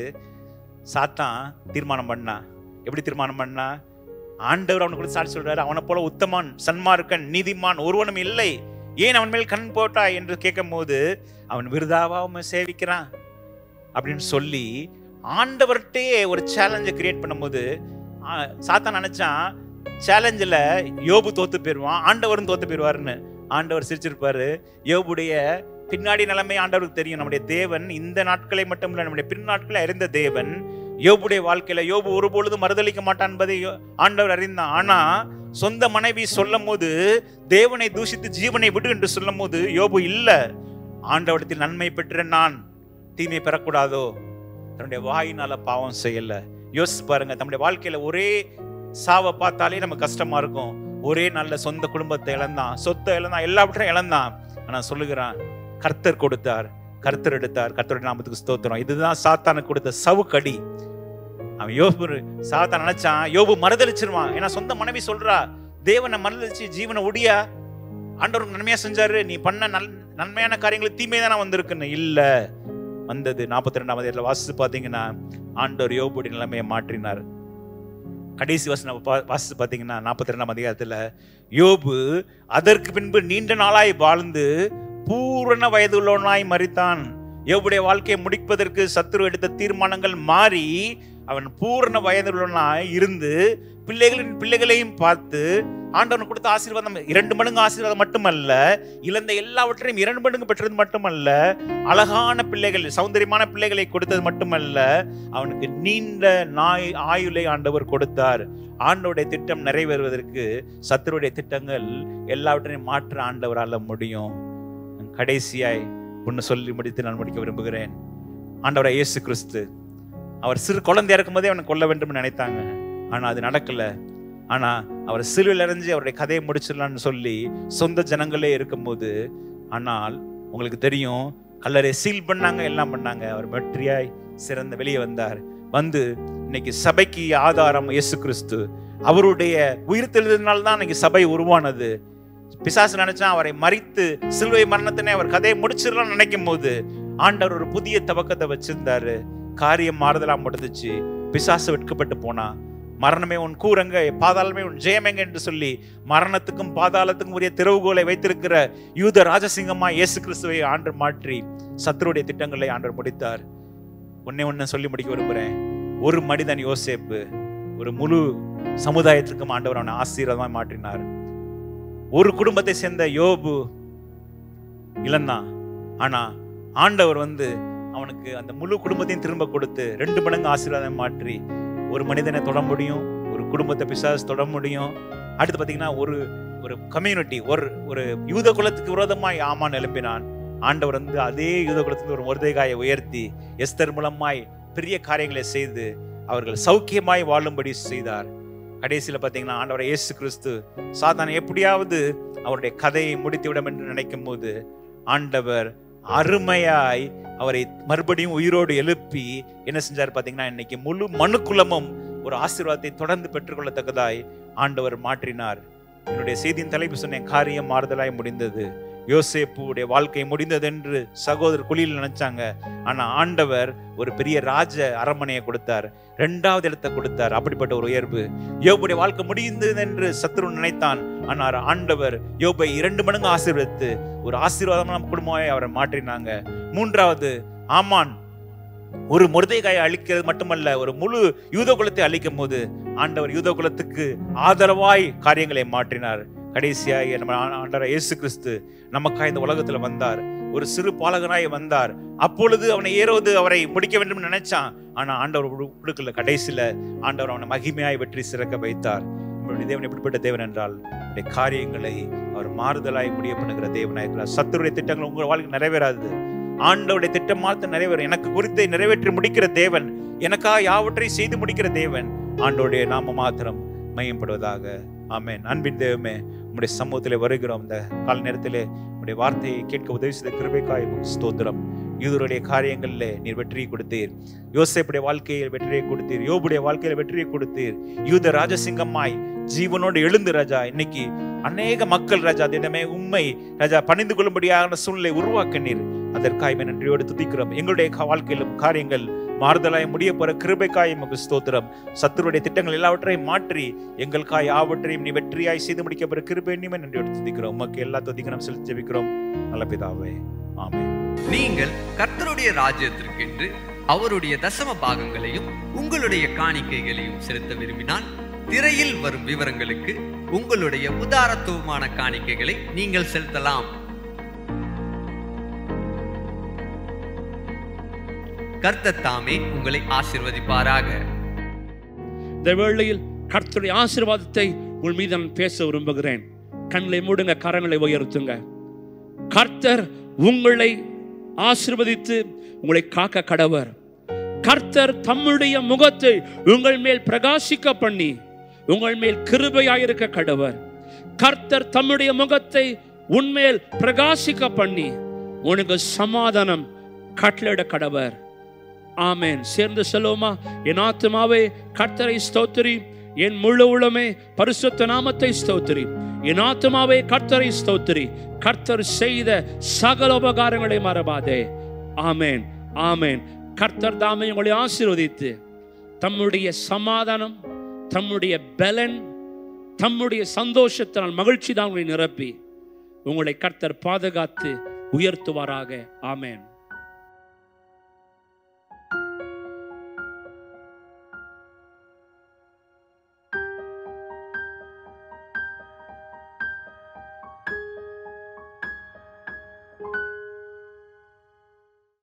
சாத்தான் தீர்மானம் பண்ணா எப்படி தீர்மானம் பண்ணா ஆண்டவர் அவனுக்கு கூட சாட்சி சொல்றாரு அவனை போல உத்தமான் சன்மார்க்கன் நீதிமான் ஒருவனும் இல்லை ஏன் அவன் மேல் கண் போட்டாய் என்று கேட்கும் போது அவன் விருதாவா அவன் சேவிக்கிறான் அப்படின்னு சொல்லி ஆண்டவர்கிட்டே ஒரு சேலஞ்சை கிரியேட் பண்ணும்போது ஆ, சாத்தான் நினைச்சான் சேலஞ்சில் யோபு தோத்து போயிடுவான் ஆண்டவரும் தோத்து போயிடுவாருன்னு ஆண்டவர் சிரிச்சிருப்பாரு யோபுடைய பின்னாடி நிலைமை ஆண்டவருக்கு தெரியும் நம்முடைய தேவன் இந்த நாட்களை மட்டும் இல்லை நம்முடைய பின் நாட்களை அறிந்த தேவன் யோபுடைய வாழ்க்கையில யோபு ஒருபொழுதும் மறுதளிக்க மாட்டான் என்பதை யோ- ஆண்டவர் அறிந்தான் ஆனா சொந்த மனைவி சொல்லும் போது தேவனை தூஷித்து ஜீவனை விடு என்று சொல்லும் போது யோபு இல்ல ஆண்டவடத்தில் நன்மை பெற்ற நான் தீமை பெறக்கூடாதோ தன்னுடைய வாயினால பாவம் செய்யல யோசிச்சு பாருங்க தன்னுடைய வாழ்க்கையில ஒரே சாவை பார்த்தாலே நமக்கு கஷ்டமா இருக்கும் ஒரே நல்ல சொந்த குடும்பத்தை இழந்தான் சொத்தை இழந்தான் எல்லாவற்றையும் இழந்தான் ஆனா சொல்லுகிறான் கர்த்தர் கொடுத்தார் கர்த்தர் எடுத்தார் கர்த்தருடைய நாமத்துக்கு ஸ்தோத்திரம் இதுதான் சாத்தானுக்கு கொடுத்த சவுக்கடி அவன் யோபு சாத்தான் நினைச்சான் யோபு மறுதளிச்சிருவான் ஏன்னா சொந்த மனைவி சொல்றா தேவனை மறுதளிச்சு ஜீவனை ஒடியா ஆண்டவருக்கு நன்மையா செஞ்சாரு நீ பண்ண நல் நன்மையான காரியங்களுக்கு தீமை தானே வந்திருக்குன்னு இல்ல வந்தது நாற்பத்தி ரெண்டாம் அதிகாரத்தில் வாசித்து பார்த்தீங்கன்னா ஆண்டவர் யோபுடைய நிலைமையை மாற்றினார் கடைசி வசனம் பா- வாசித்து பார்த்தீங்கன்னா நாற்பத்தி ரெண்டாம் அதிகாரத்தில் யோபு அதற்கு பின்பு நீண்ட நாளாய் வாழ்ந்து பூரண வயதுள்ளவனாய் மரித்தான் யோபுடைய வாழ்க்கையை முடிப்பதற்கு சத்துரு எடுத்த தீர்மானங்கள் மாறி அவன் பூரண வயதுள்ளவனாய் இருந்து பிள்ளைகளின் பிள்ளைகளையும் பார்த்து ஆண்டவன் கொடுத்த ஆசீர்வாதம் இரண்டு மடங்கு ஆசீர்வாதம் மட்டுமல்ல இழந்த எல்லாவற்றையும் இரண்டு மடங்கு பெற்றது மட்டுமல்ல அழகான பிள்ளைகள் சௌந்தரியமான பிள்ளைகளை கொடுத்தது மட்டுமல்ல அவனுக்கு நீண்ட நாய் ஆயுளை ஆண்டவர் கொடுத்தார் ஆண்டவருடைய திட்டம் நிறைவேறுவதற்கு சத்துருடைய திட்டங்கள் எல்லாவற்றையும் மாற்ற ஆண்டவரால முடியும் கடைசியாய் ஒன்று சொல்லி முடித்து நான் முடிக்க விரும்புகிறேன் ஆண்டவரை இயேசு கிறிஸ்து அவர் சிறு குழந்தையா இருக்கும்போதே அவனை கொல்ல வேண்டும் நினைத்தாங்க ஆனா அது நடக்கல ஆனா அவர் சிலுவையில் எறிஞ்சு அவருடைய கதையை முடிச்சிடலாம்னு சொல்லி சொந்த ஜனங்களே இருக்கும்போது ஆனால் உங்களுக்கு தெரியும் கல்லறை சீல் பண்ணாங்க எல்லாம் பண்ணாங்க அவர் வெற்றியாய் சிறந்த வெளியே வந்தார் வந்து இன்னைக்கு சபைக்கு ஆதாரம் இயேசு கிறிஸ்து அவருடைய உயிர் தெளிதனால் தான் இன்னைக்கு சபை உருவானது பிசாசு நினைச்சா அவரை மறித்து சிலுவை மரணத்தினை அவர் கதையை முடிச்சிடலாம்னு நினைக்கும் போது ஆண்டவர் ஒரு புதிய தவக்கத்தை வச்சிருந்தாரு காரியம் மாறுதலா முடிஞ்சுச்சு பிசாசு வெட்கப்பட்டு போனா மரணமே உன் கூரங்க பாதாளமே உன் ஜெயமெங்க என்று சொல்லி மரணத்துக்கும் பாதாளத்துக்கும் உரிய திறவுகோலை வைத்திருக்கிற யூத ராஜசிங்கமா இயேசு கிறிஸ்துவை ஆண்டு மாற்றி சத்துருடைய திட்டங்களை ஆண்டவர் முடித்தார் ஒன்னே ஒன்னு சொல்லி முடிக்க விரும்புறேன் ஒரு மனிதன் யோசேப்பு ஒரு முழு சமுதாயத்திற்கும் ஆண்டவர் அவனை ஆசீர்வாதமாய் மாற்றினார் ஒரு குடும்பத்தை சேர்ந்த யோபு இழந்தான் ஆனா ஆண்டவர் வந்து அவனுக்கு அந்த முழு குடும்பத்தையும் திரும்ப கொடுத்து ரெண்டு மடங்கு ஆசீர்வாதம் மாற்றி ஒரு மனிதனை தொட முடியும் ஒரு குடும்பத்தை பிசாசு தொட முடியும் அடுத்து பாத்தீங்கன்னா ஒரு ஒரு கம்யூனிட்டி ஒரு ஒரு யூத குலத்துக்கு விரோதமாய் ஆமான் எழுப்பினான் ஆண்டவர் வந்து அதே யூத குலத்துக்கு ஒரு முருதைகாயை உயர்த்தி எஸ்தர் மூலமாய் பெரிய காரியங்களை செய்து அவர்கள் சௌக்கியமாய் வாழும்படி செய்தார் கடைசியில் பார்த்தீங்கன்னா ஆண்டவர் இயேசு கிறிஸ்து சாத்தான் எப்படியாவது அவருடைய கதையை முடித்து விடும் என்று நினைக்கும் போது ஆண்டவர் அருமையாய் அவரை மறுபடியும் உயிரோடு எழுப்பி என்ன செஞ்சார் பார்த்தீங்கன்னா இன்னைக்கு முழு மனுக்குலமும் ஒரு ஆசீர்வாதத்தை தொடர்ந்து பெற்றுக்கொள்ளத்தக்கதாய் ஆண்டவர் மாற்றினார் என்னுடைய செய்தியின் தலைப்பு சொன்னேன் காரியம் மாறுதலாய் முடிந்தது யோசேப்புடைய வாழ்க்கை முடிந்ததென்று சகோதரர் குழியில் நினைச்சாங்க ஆனா ஆண்டவர் ஒரு பெரிய ராஜ அரண்மனையை கொடுத்தார் இரண்டாவது இடத்தை கொடுத்தார் அப்படிப்பட்ட ஒரு உயர்வு யோபுடைய வாழ்க்கை முடிந்தது என்று சத்ரு நினைத்தான் ஆனால் ஆண்டவர் யோபை இரண்டு மடங்கு ஆசீர்வதித்து ஒரு ஆசீர்வாதமான குடும்பமாய் அவரை மாற்றினாங்க மூன்றாவது ஆமான் ஒரு முருதைகாயை அழிக்கிறது மட்டுமல்ல ஒரு முழு யூத குலத்தை அழிக்கும் போது ஆண்டவர் யூத குலத்துக்கு ஆதரவாய் காரியங்களை மாற்றினார் கடைசியாய் நம்ம ஆ- ஆண்டவர் இயேசு கிறிஸ்து நமக்காக இந்த உலகத்துல வந்தார் ஒரு சிறு பாலகனாய் வந்தார் அப்பொழுது அவனை ஏறோது அவரை முடிக்க வேண்டும் நினைச்சான் ஆனா ஆண்டவர் உடு- கொடுக்கல கடைசியில ஆண்டவர் அவனை மகிமையாய் வெற்றி சிறக்க வைத்தார் நம்மளுடைய தேவன் எப்படிப்பட்ட தேவன் என்றால் அவருடைய காரியங்களை அவர் மாறுதலாய் முடிய பண்ணுகிற தேவனாய் இருக்கிறார் சத்துருடைய திட்டங்கள் உங்கள் வாழ்க்கை நிறைவேறாது ஆண்டவருடைய திட்டம் மாத்த நிறைவேறும் எனக்கு குறித்தை நிறைவேற்றி முடிக்கிற தேவன் எனக்காக யாவற்றையும் செய்து முடிக்கிற தேவன் ஆண்டோடைய நாம மாத்திரம் மையப்படுவதாக ஆமென் அன்பின் தேவமே உம்முடைய சமூகத்திலே வருகிறோம் இந்த கால நேரத்திலே உம்முடைய வார்த்தையை கேட்க உதவி செய்த கிருபைக்காய் உமக்கு ஸ்தோத்திரம் யூதருடைய காரியங்களிலே நீர் வெற்றியை கொடுத்தீர் யோசேப்புடைய வாழ்க்கையில் வெற்றியை கொடுத்தீர் யோபுடைய வாழ்க்கையில் வெற்றியை கொடுத்தீர் யூத ராஜசிங்கமாய் ஜீவனோடு எழுந்து ராஜா இன்னைக்கு அநேக மக்கள் ராஜா தினமே உண்மை ராஜா பணிந்து கொள்ளும்படியான சூழ்நிலை உருவாக்கினீர் அதற்காய் உம்மை நன்றியோடு துதிக்கிறோம் எங்களுடைய கா- வாழ்க்கையிலும் காரியங்கள் மாறுதலாய் முடிய போற கிருபைக்காய் உமக்கு ஸ்தோத்திரம் சத்துருடைய திட்டங்கள் எல்லாவற்றையும் மாற்றி எங்களுக்காய் யாவற்றையும் நீ வெற்றியாய் செய்து முடிக்க போற கிருபை நீமே நன்றியோடு துதிக்கிறோம் உமக்கு எல்லா துதிக்கிறோம் செலுத்தி ஜெபிக்கிறோம் நல்ல பிதாவே ஆமென் நீங்கள் கர்த்தருடைய ராஜ்யத்திற்கென்று அவருடைய தசம பாகங்களையும் உங்களுடைய காணிக்கைகளையும் செலுத்த விரும்பினால் திரையில் வரும் விவரங்களுக்கு உங்களுடைய உதாரத்துவமான காணிக்கைகளை நீங்கள் செலுத்தலாம் கர்த்தர் தாமே உங்களை ஆசிர்வதிப்பாராக இந்த வேளையில் கர்த்தருடைய ஆசீர்வாதத்தை உங்கள் மீது நான் பேச விரும்புகிறேன் கண்களை மூடுங்க கரங்களை உயர்த்துங்க கர்த்தர் உங்களை ஆசீர்வதித்து உங்களை காக்க கடவர் கர்த்தர் தம்முடைய முகத்தை உங்கள் மேல் பிரகாசிக்க பண்ணி உங்கள் மேல் கிருபையாயிருக்க கடவர் கர்த்தர் தம்முடைய முகத்தை உன்மேல் பிரகாசிக்க பண்ணி உனக்கு சமாதானம் கட்டளையிட கடவர் ஆமென் சேர்ந்து சொல்லுவோமா என் ஆத்துமாவே கர்த்தரை ஸ்தோத்திரி என் முழு உளமே பரிசுத்த நாமத்தை ஸ்தோத்திரி என் ஆத்துமாவே கர்த்தரை ஸ்தோத்திரி கர்த்தர் செய்த சகல உபகாரங்களை மறவாதே ஆமென் ஆமென் கர்த்தர் தாமே உங்களை ஆசீர்வதித்து தம்முடைய சமாதானம் தம்முடைய பலன் தம்முடைய சந்தோஷத்தினால் மகிழ்ச்சி தான் உங்களை நிரப்பி உங்களை கர்த்தர் பாதுகாத்து உயர்த்துவாராக ஆமென்